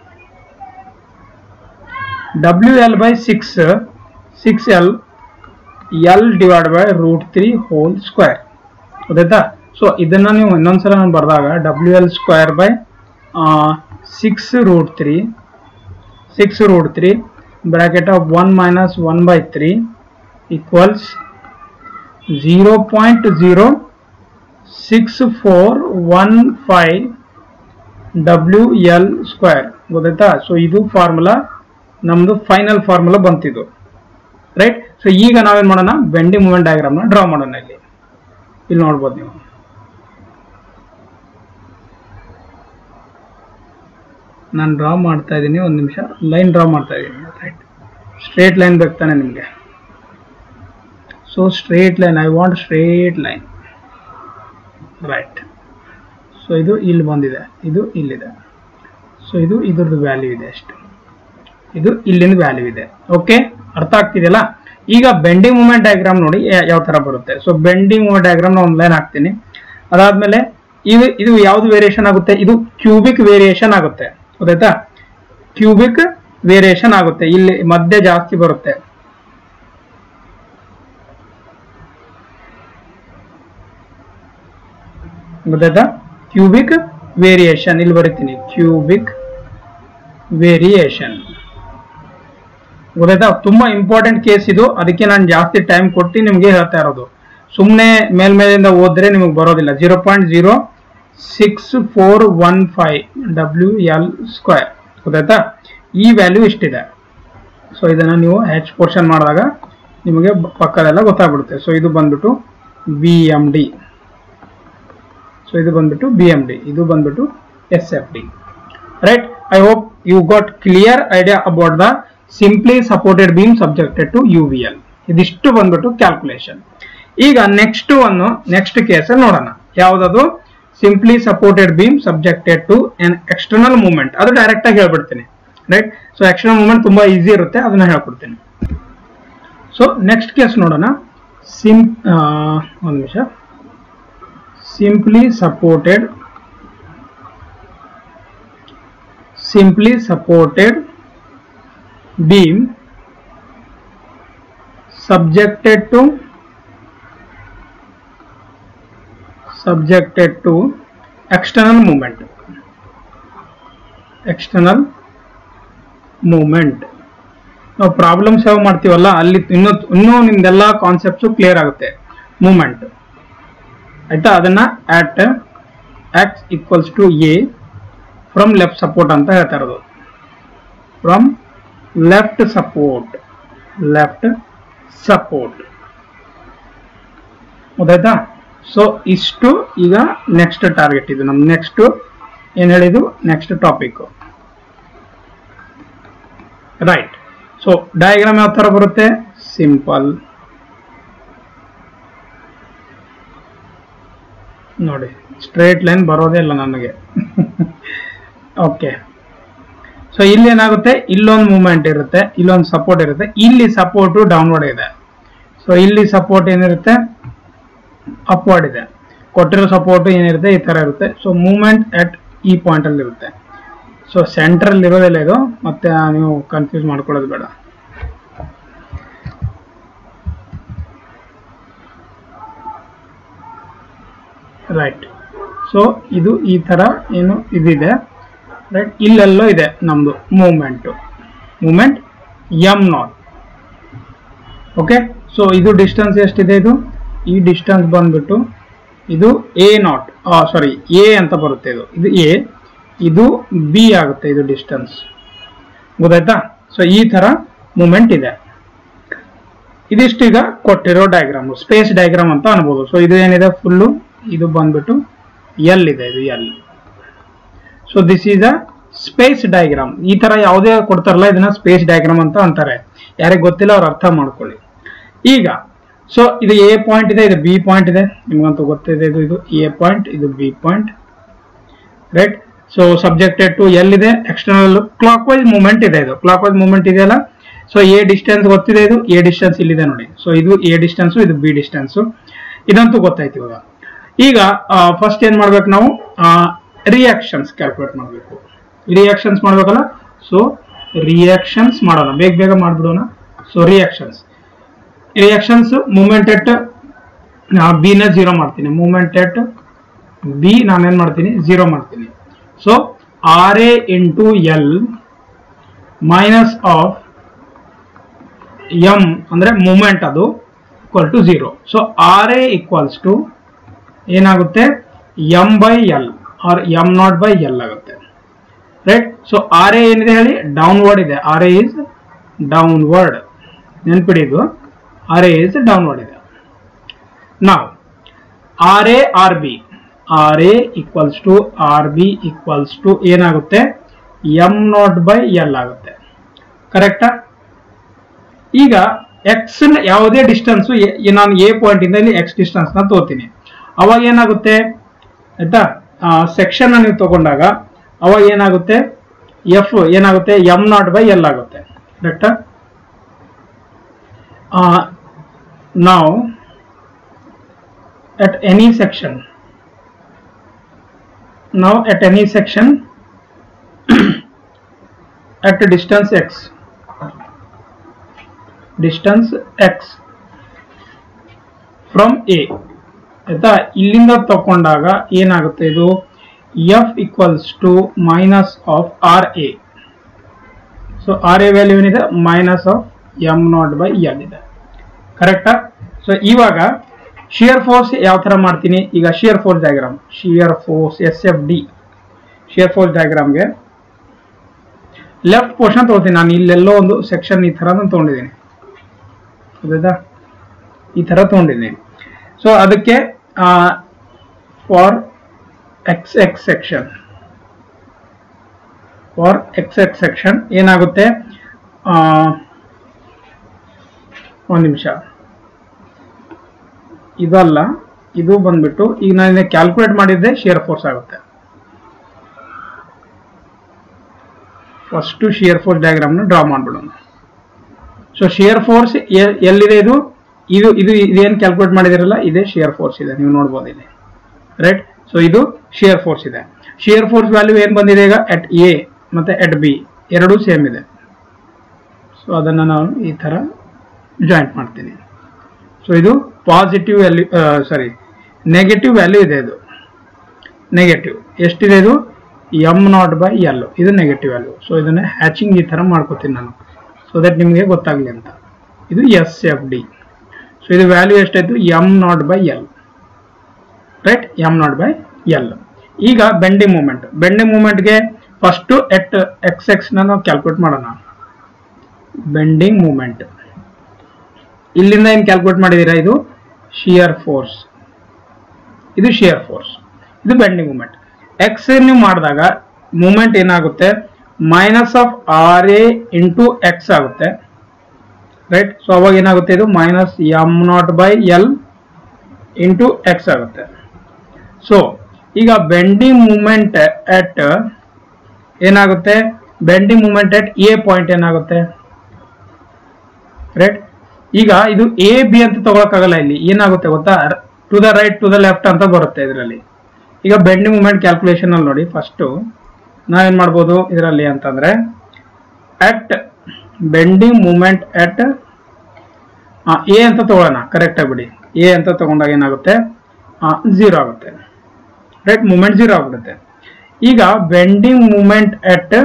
W L by six six L L divide by root three whole square ಗೊತ್ತಾಯ್ತಾ ಸೊ ಇದನ್ನ ನೀವು ಇನ್ನೊಂದ್ಸಲ ನಾನು ಬರೆದಾಗ W L square by six root three six root three bracket of one minus one by three equals zero point zero six four one five W L square ಗೊತ್ತಾಯ್ತಾ ಸೊ ಇದು ಫಾರ್ಮುಲಾ ನಮ್ದು ಫೈನಲ್ ಫಾರ್ಮುಲಾ ಬಂತಿದ್ದು ರೈಟ್ ಸೊ ಈಗ ನಾವೇನ್ ಮಾಡೋಣ ಬೆಂಡಿಂಗ್ ಮೂಮೆಂಟ್ ಡಯಾಗ್ರಾಮ್ನ ಡ್ರಾ ಮಾಡೋಣ ಇಲ್ಲಿ ಇಲ್ಲಿ ನೋಡ್ಬೋದು ನೀವು ನಾನು ಡ್ರಾ ಮಾಡ್ತಾ ಇದ್ದೀನಿ ಒಂದು ನಿಮಿಷ ಲೈನ್ ಡ್ರಾ ಮಾಡ್ತಾ ಇದ್ದೀನಿ ರೈಟ್ ಸ್ಟ್ರೇಟ್ ಲೈನ್ ಬೇಕು ತಾನೆ ನಿಮಗೆ so straight line I want straight line right so ಇದು ಇಲ್ಲಿ ಬಂದಿದೆ ಇದು ಇಲ್ಲಿದೆ ಸೊ ಇದು ಇದ್ರದ್ದು ವ್ಯಾಲ್ಯೂ ಇದೆ ಅಷ್ಟು ಇದು ಇಲ್ಲಿಂದ ವ್ಯಾಲ್ಯೂ ಇದೆ ಓಕೆ ಅರ್ಥ ಆಗ್ತಿದೆಯಲ್ಲ ಈಗ ಬೆಂಡಿಂಗ್ ಮೂಮೆಂಟ್ ಡಯಾಗ್ರಾಮ್ ನೋಡಿ ಯಾ- ಯಾವ ತರ ಬರುತ್ತೆ ಸೊ ಬೆಂಡಿಂಗ್ ಮೂಮೆಂಟ್ ಡಯಾಗ್ರಾಮ್ ಒಂದು ಲೈನ್ ಹಾಕ್ತೀನಿ ಅದಾದ್ಮೇಲೆ ಇದು ಇದು ಯಾವ್ದು ವೇರಿಯೇಷನ್ ಆಗುತ್ತೆ ಇದು ಕ್ಯೂಬಿಕ್ ವೇರಿಯೇಷನ್ ಆಗುತ್ತೆ ಗೊತ್ತಾಯ್ತಾ ಕ್ಯೂಬಿಕ್ ವೇರಿಯೇಷನ್ ಆಗುತ್ತೆ ಇಲ್ಲಿ ಮಧ್ಯೆ ಜಾಸ್ತಿ ಬರುತ್ತೆ ಗೊತ್ತಾಯ್ತಾ ಕ್ಯೂಬಿಕ್ ವೇರಿಯೇಷನ್ ಇಲ್ಲಿ ಬರೀತೀನಿ ಕ್ಯೂಬಿಕ್ ವೇರಿಯೇಷನ್ ಗೊತ್ತಾಯ್ತಾ ತುಂಬಾ ಇಂಪಾರ್ಟೆಂಟ್ ಕೇಸ್ ಇದು ಅದಕ್ಕೆ ನಾನು ಜಾಸ್ತಿ ಟೈಮ್ ಕೊಟ್ಟು ನಿಮ್ಗೆ ಹೇಳ್ತಾ ಇರೋದು ಸುಮ್ಮನೆ ಮೇಲ್ಮೇಲಿಂದ ಓದಿದ್ರೆ ನಿಮಗೆ ಬರೋದಿಲ್ಲ zero point zero six four one five W L square ಗೊತ್ತಾಯ್ತಾ ಈ ವ್ಯಾಲ್ಯೂ ಇಷ್ಟಿದೆ ಸೊ ಇದನ್ನ ನೀವು ಹೆಚ್ ಪೋರ್ಷನ್ ಮಾಡಿದಾಗ ನಿಮಗೆ ಬ- ಪಕ್ಕದೆಲ್ಲ ಗೊತ್ತಾಗ್ಬಿಡುತ್ತೆ ಸೊ ಇದು ಬಂದ್ಬಿಟ್ಟು ಬಿ ಎಮ್ ಡಿ ಸೊ ಇದು ಬಂದ್ಬಿಟ್ಟು ಬಿ ಎಮ್ ಡಿ ಇದು ಬಂದ್ಬಿಟ್ಟು S F D right I hope you got clear idea about the simply supported beam subjected to U V L ಇದಿಷ್ಟು ಬಂದ್ಬಿಟ್ಟು ಕ್ಯಾಲ್ಕುಲೇಷನ್ ಈಗ ನೆಕ್ಸ್ಟ್ ಒಂದು ನೆಕ್ಸ್ಟ್ ಕೇಸ್ ನೋಡೋಣ ಯಾವ್ದದು simply supported beam subjected to an external movement ಅದು ಡೈರೆಕ್ಟ್ ಆಗಿ ಹೇಳ್ಬಿಡ್ತೀನಿ ರೈಟ್ ಸೊ ಎಕ್ಸ್ಟರ್ನಲ್ ಮೂವ್ಮೆಂಟ್ ತುಂಬಾ ಈಸಿ ಇರುತ್ತೆ ಅದನ್ನ ಹೇಳ್ಕೊಡ್ತೀನಿ ಸೊ ನೆಕ್ಸ್ಟ್ ಕೇಸ್ ನೋಡೋಣ ಸಿಂ ಒಂದು ನಿಮಿಷ simply supported simply supported beam subjected to subjected to external movement external movement ನಾವು ಪ್ರಾಬ್ಲಮ್ ಸಾಲ್ವ್ ಮಾಡ್ತೀವಲ್ಲ ಅಲ್ಲಿ ಇನ್ನೂ ಇನ್ನೂ ನಿಮ್ದೆಲ್ಲ ಕಾನ್ಸೆಪ್ಟ್ಸು ಕ್ಲಿಯರ್ ಆಗುತ್ತೆ ಮೂಮೆಂಟ್ ಆಯ್ತಾ ಅದನ್ನ at x equals to A from left support ಅಂತ ಹೇಳ್ತಾ ಇರೋದು from left support left support ಗೊತ್ತಾಯ್ತಾ ಸೊ ಇಷ್ಟು ಈಗ ನೆಕ್ಸ್ಟ್ ಟಾರ್ಗೆಟ್ ಇದು ನಮ್ ನೆಕ್ಸ್ಟ್ ಏನ್ ಹೇಳಿದು next topic right so diagram ಯಾವ ತರ ಬರುತ್ತೆ ಸಿಂಪಲ್ ನೋಡಿ ಸ್ಟ್ರೇಟ್ ಲೈನ್ ಬರೋದೇ ಇಲ್ಲ ನನಗೆ ಓಕೆ ಸೊ ಇಲ್ಲಿ ಏನಾಗುತ್ತೆ ಇಲ್ಲೊಂದು ಮೂವ್ಮೆಂಟ್ ಇರುತ್ತೆ ಇಲ್ಲೊಂದು ಸಪೋರ್ಟ್ ಇರುತ್ತೆ ಇಲ್ಲಿ ಸಪೋರ್ಟ್ ಡೌನ್ವರ್ಡ್ ಇದೆ ಸೊ ಇಲ್ಲಿ ಸಪೋರ್ಟ್ ಏನಿರುತ್ತೆ ಅಪ್ವರ್ಡ್ ಇದೆ ಕೊಟ್ಟಿರೋ ಸಪೋರ್ಟ್ ಏನಿರುತ್ತೆ ಈ ತರ ಇರುತ್ತೆ ಸೊ ಮೂವ್ಮೆಂಟ್ ಅಟ್ ಈ ಪಾಯಿಂಟ್ ಅಲ್ಲಿ ಇರುತ್ತೆ ಸೊ ಸೆಂಟ್ರಲ್ ಇರೋದಿಲ್ಲ ಇದು ಮತ್ತೆ ನೀವು ಕನ್ಫ್ಯೂಸ್ ಮಾಡ್ಕೊಳ್ಳೋದು ಬೇಡ ರೈಟ್ ಸೊ ಇದು ಈ ತರ ಏನು ಇದಿದೆ ರೈಟ್ ಇಲ್ಲೆಲ್ಲೋ ಇದೆ ನಮ್ದು movement movement M naught okay so ಇದು ಡಿಸ್ಟೆನ್ಸ್ ಎಷ್ಟಿದೆ ಇದು ಈ ಡಿಸ್ಟೆನ್ಸ್ ಬಂದ್ಬಿಟ್ಟು ಇದು ಎ ನಾಟ್ ಸಾರಿ ಎ ಅಂತ ಬರುತ್ತೆ ಇದು ಇದು ಎ ಇದು ಬಿ ಆಗುತ್ತೆ ಇದು ಡಿಸ್ಟೆನ್ಸ್ ಗೊತ್ತಾಯ್ತಾ ಸೊ ಈ ತರ ಮೂಮೆಂಟ್ ಇದೆ ಇದಿಷ್ಟೀಗ ಕೊಟ್ಟಿರೋ ಡಯಾಗ್ರಾಮ್ ಸ್ಪೇಸ್ ಡಯಾಗ್ರಾಮ್ ಅಂತ ಅನ್ಬೋದು ಸೊ ಇದು ಏನಿದೆ ಫುಲ್ಲು ಇದು ಬಂದ್ಬಿಟ್ಟು ಎಲ್ ಇದೆ ಇದು L so this is a space diagram ಈ ತರ ಯಾವುದೇ ಕೊಡ್ತಾರಲ್ಲ ಇದನ್ನ ಸ್ಪೇಸ್ ಡಯಾಗ್ರಾಮ್ ಅಂತ ಅಂತಾರೆ ಯಾರಿಗೆ ಗೊತ್ತಿಲ್ಲ ಅವ್ರು ಅರ್ಥ ಮಾಡ್ಕೊಳ್ಳಿ ಈಗ ಸೊ ಇದು ಎ ಪಾಯಿಂಟ್ ಇದೆ ಇದು ಬಿ ಪಾಯಿಂಟ್ ಇದೆ ನಿಮ್ಗಂತೂ ಗೊತ್ತಿದೆ ಇದು ಇದು ಎ ಪಾಯಿಂಟ್ ಇದು B point right so subjected to ಎಲ್ಲಿದೆ ಎಕ್ಸ್ಟರ್ನಲ್ ಕ್ಲಾಕ್ ವೈಸ್ ಮೂವ್ಮೆಂಟ್ ಇದೆ ಇದು ಕ್ಲಾಕ್ ವೈಸ್ ಮೂವ್ಮೆಂಟ್ ಇದೆಯಲ್ಲ ಸೊ ಎ ಡಿಸ್ಟೆನ್ಸ್ ಗೊತ್ತಿದೆ ಇದು ಎ ಡಿಸ್ಟೆನ್ಸ್ ಇಲ್ಲಿದೆ ನೋಡಿ ಸೊ ಇದು ಎ ಡಿಸ್ಟೆನ್ಸ್ ಇದು ಬಿ ಡಿಸ್ಟೆನ್ಸ್ ಇದಂತೂ ಗೊತ್ತಾಯ್ತು ಇವಾಗ ಈಗ ಫಸ್ಟ್ ಏನ್ ಮಾಡ್ಬೇಕು ನಾವು ರಿಯಾಕ್ಷನ್ಸ್ ಕ್ಯಾಲ್ಕುಲೇಟ್ ಮಾಡಬೇಕು ರಿಯಾಕ್ಷನ್ಸ್ ಮಾಡ್ಬೇಕಲ್ಲ ಸೊ ರಿಯಾಕ್ಷನ್ಸ್ ಮಾಡೋಣ ಬೇಗ ಬೇಗ ಮಾಡ್ಬಿಡೋಣ so reactions reactions moment at B ನ ಜೀರೋ ಮಾಡ್ತೀನಿ ಮೂಮೆಂಟ್ ಎಟ್ ಬಿ ನಾನೇನ್ ಮಾಡ್ತೀನಿ ಜೀರೋ ಮಾಡ್ತೀನಿ so R A into L minus of M ಅಂದ್ರೆ ಮೂಮೆಂಟ್ ಅದು equal to zero so R A equals to ಏನಾಗುತ್ತೆ M by L R M naught by L ಆಗುತ್ತೆ ರೈಟ್ ಸೊ ಆರ್ ಎ ಏನಿದೆ ಹೇಳಿ ಡೌನ್ವರ್ಡ್ ಇದೆ ಆರ್ ಎ ಇಸ್ ಡೌನ್ವರ್ಡ್ ನೆನ್ಪಿಡಿದು ಆರ್ ಎ ಇಸ್ ಡೌನ್ವರ್ಡ್ ಇದೆ ನಾವು R A R B R A equals to R B equals to ಏನಾಗುತ್ತೆ ಎಂ ನಾಟ್ ಬೈ ಎಲ್ ಆಗುತ್ತೆ ಕರೆಕ್ಟಾ ಈಗ ಎಕ್ಸ್ ಯಾವುದೇ ಡಿಸ್ಟೆನ್ಸ್ ನಾನು ಎ ಪಾಯಿಂಟ್ ಇಂದ ಇಲ್ಲಿ ಎಕ್ಸ್ ಡಿಸ್ಟೆನ್ಸ್ ನ ತೋತೀನಿ ಅವಾಗ ಏನಾಗುತ್ತೆ ಆಯ್ತಾ ಸೆಕ್ಷನ್ ನೀವು ತಗೊಂಡಾಗ ಅವಾಗ ಏನಾಗುತ್ತೆ ಎಫ್ ಏನಾಗುತ್ತೆ ಎಂ ನಾಟ್ ಬೈ ಎಲ್ ಆಗುತ್ತೆ ಕರೆಕ್ಟಾ ನಾವು at any section now at any section at a distance x distance x from a ಆಯ್ತಾ ಇಲ್ಲಿಂದ ತಕೊಂಡಾಗ ಏನಾಗುತ್ತೆ ಇದು F equals to minus of R A so R A value ಏನಿದೆ minus of M naught by L ಇದೆ ಕರೆಕ್ಟಾ ಸೊ ಇವಾಗ ಶಿಯರ್ ಫೋರ್ಸ್ ಯಾವ ತರ ಮಾಡ್ತೀನಿ ಈಗ shear force diagram shear force S F D shear force ಡಯಾಗ್ರಾಮ್ಗೆ ಲೆಫ್ಟ್ ಪೋರ್ಷನ್ ತಗೋತೀನಿ ನಾನು ಇಲ್ಲೆಲ್ಲೋ ಒಂದು ಸೆಕ್ಷನ್ ಈ ತರ ತಗೊಂಡಿದ್ದೀನಿ ಹೌದಾ ಈ ತರ ತಗೊಂಡಿದ್ದೀನಿ ಸೊ ಅದಕ್ಕೆ for x X section for x X section ಏನಾಗುತ್ತೆ ಒಂದು ನಿಮಿಷ ಇದಲ್ಲ ಇದು ಬಂದ್ಬಿಟ್ಟು ಈಗ ನಾನು ಕ್ಯಾಲ್ಕುಲೇಟ್ ಮಾಡಿದ್ದೆ ಶಿಯರ್ ಫೋರ್ಸ್ ಆಗುತ್ತೆ first shear force diagram draw ಮಾಡ್ಬಿಡೋಣ ಸೊ ಶಿಯರ್ ಫೋರ್ಸ್ ಎಲ್ಲಿದೆ ಇದು ಇದು ಇದು ಇದೇನು ಕ್ಯಾಲ್ಕುಲೇಟ್ ಮಾಡಿದಿರಲ್ಲ ಇದೇ ಶಿಯರ್ ಫೋರ್ಸ್ ಇದೆ ನೀವು ನೋಡ್ಬೋದು ಇಲ್ಲಿ ರೈಟ್ ಸೊ ಇದು ಶಿಯರ್ ಫೋರ್ಸ್ ಇದೆ ಶಿಯರ್ ಫೋರ್ಸ್ ವ್ಯಾಲ್ಯೂ ಏನು ಬಂದಿದೆ ಈಗ ಎಟ್ ಎ ಮತ್ತೆ ಎಟ್ ಬಿ ಎರಡೂ ಸೇಮ್ ಇದೆ ಸೊ ಅದನ್ನು ನಾನು ಈ ಥರ ಜಾಯಿಂಟ್ ಮಾಡ್ತೀನಿ ಸೊ ಇದು positive value sorry negative value ಇದೆ ಇದು ನೆಗೆಟಿವ್ ಎಷ್ಟಿದೆ ಇದು ಎಮ್ ನಾಟ್ ಬೈ ಎಲ್ ಇದು ನೆಗೆಟಿವ್ ವ್ಯಾಲ್ಯೂ ಸೊ ಇದನ್ನ ಹ್ಯಾಚಿಂಗ್ ಈ ಥರ ಮಾಡ್ಕೋತೀನಿ ನಾನು ಸೊ ದಟ್ ನಿಮಗೆ ಗೊತ್ತಾಗಲಿ ಅಂತ ಇದು ಎಸ್ ಎಫ್ ಡಿ ಸೊ ಇದು ವ್ಯಾಲ್ಯೂ ಎಷ್ಟಾಯ್ತು M naught by L right M naught by L ಈಗ ಬೆಂಡಿಂಗ್ ಮೂಮೆಂಟ್ ಬೆಂಡಿಂಗ್ ಮೂಮೆಂಟ್ಗೆ ಫಸ್ಟು ಎಟ್ ಎಕ್ಸ್ ಎಕ್ಸ್ನ ನಾವು ಕ್ಯಾಲ್ಕುಲೇಟ್ ಮಾಡೋಣ ಬೆಂಡಿಂಗ್ ಮೂಮೆಂಟ್ ಇಲ್ಲಿಂದ ಏನು ಕ್ಯಾಲ್ಕುಲೇಟ್ ಮಾಡಿದ್ದೀರಾ ಇದು ಶಿಯರ್ ಫೋರ್ಸ್ ಇದು ಶಿಯರ್ ಫೋರ್ಸ್ ಇದು ಬೆಂಡಿಂಗ್ ಮೂಮೆಂಟ್ ಎಕ್ಸ್ ನೀವು ಮಾಡಿದಾಗ ಮೂಮೆಂಟ್ ಏನಾಗುತ್ತೆ minus of R A into X ಆಗುತ್ತೆ ರೈಟ್ ಸೊ ಅವಾಗ ಏನಾಗುತ್ತೆ ಇದು minus M naught by L into X ಆಗುತ್ತೆ ಸೊ ಈಗ ಬೆಂಡಿಂಗ್ ಮೂಮೆಂಟ್ ಎಟ್ ಏನಾಗುತ್ತೆ bending moment at A point ಏನಾಗುತ್ತೆ ರೈಟ್ ಈಗ ಇದು ಎ ಬಿ ಅಂತ ತಗೊಳಕ್ಕಾಗಲ್ಲ ಇಲ್ಲಿ ಏನಾಗುತ್ತೆ ಗೊತ್ತಾ to the right to the left ಅಂತ ಬರುತ್ತೆ ಇದರಲ್ಲಿ ಈಗ ಬೆಂಡಿಂಗ್ ಮೂಮೆಂಟ್ ಕ್ಯಾಲ್ಕುಲೇಷನ್ ಅಲ್ಲಿ ನೋಡಿ ಫಸ್ಟು ನಾವೇನ್ ಮಾಡ್ಬೋದು ಇದರಲ್ಲಿ ಅಂತಂದ್ರೆ at bending moment at A ಅಂತ ತಗೊಳ್ಳೋಣ ಕರೆಕ್ಟ್ ಆಗಿಬಿಡಿ ಎ ಅಂತ ತಗೊಂಡಾಗ ಏನಾಗುತ್ತೆ ಝೀರೋ ಆಗುತ್ತೆ ರೈಟ್ ಮೂಮೆಂಟ್ ಝೀರೋ ಆಗ್ಬಿಡುತ್ತೆ ಈಗ ಬೆಂಡಿಂಗ್ ಮೂಮೆಂಟ್ ಅಟ್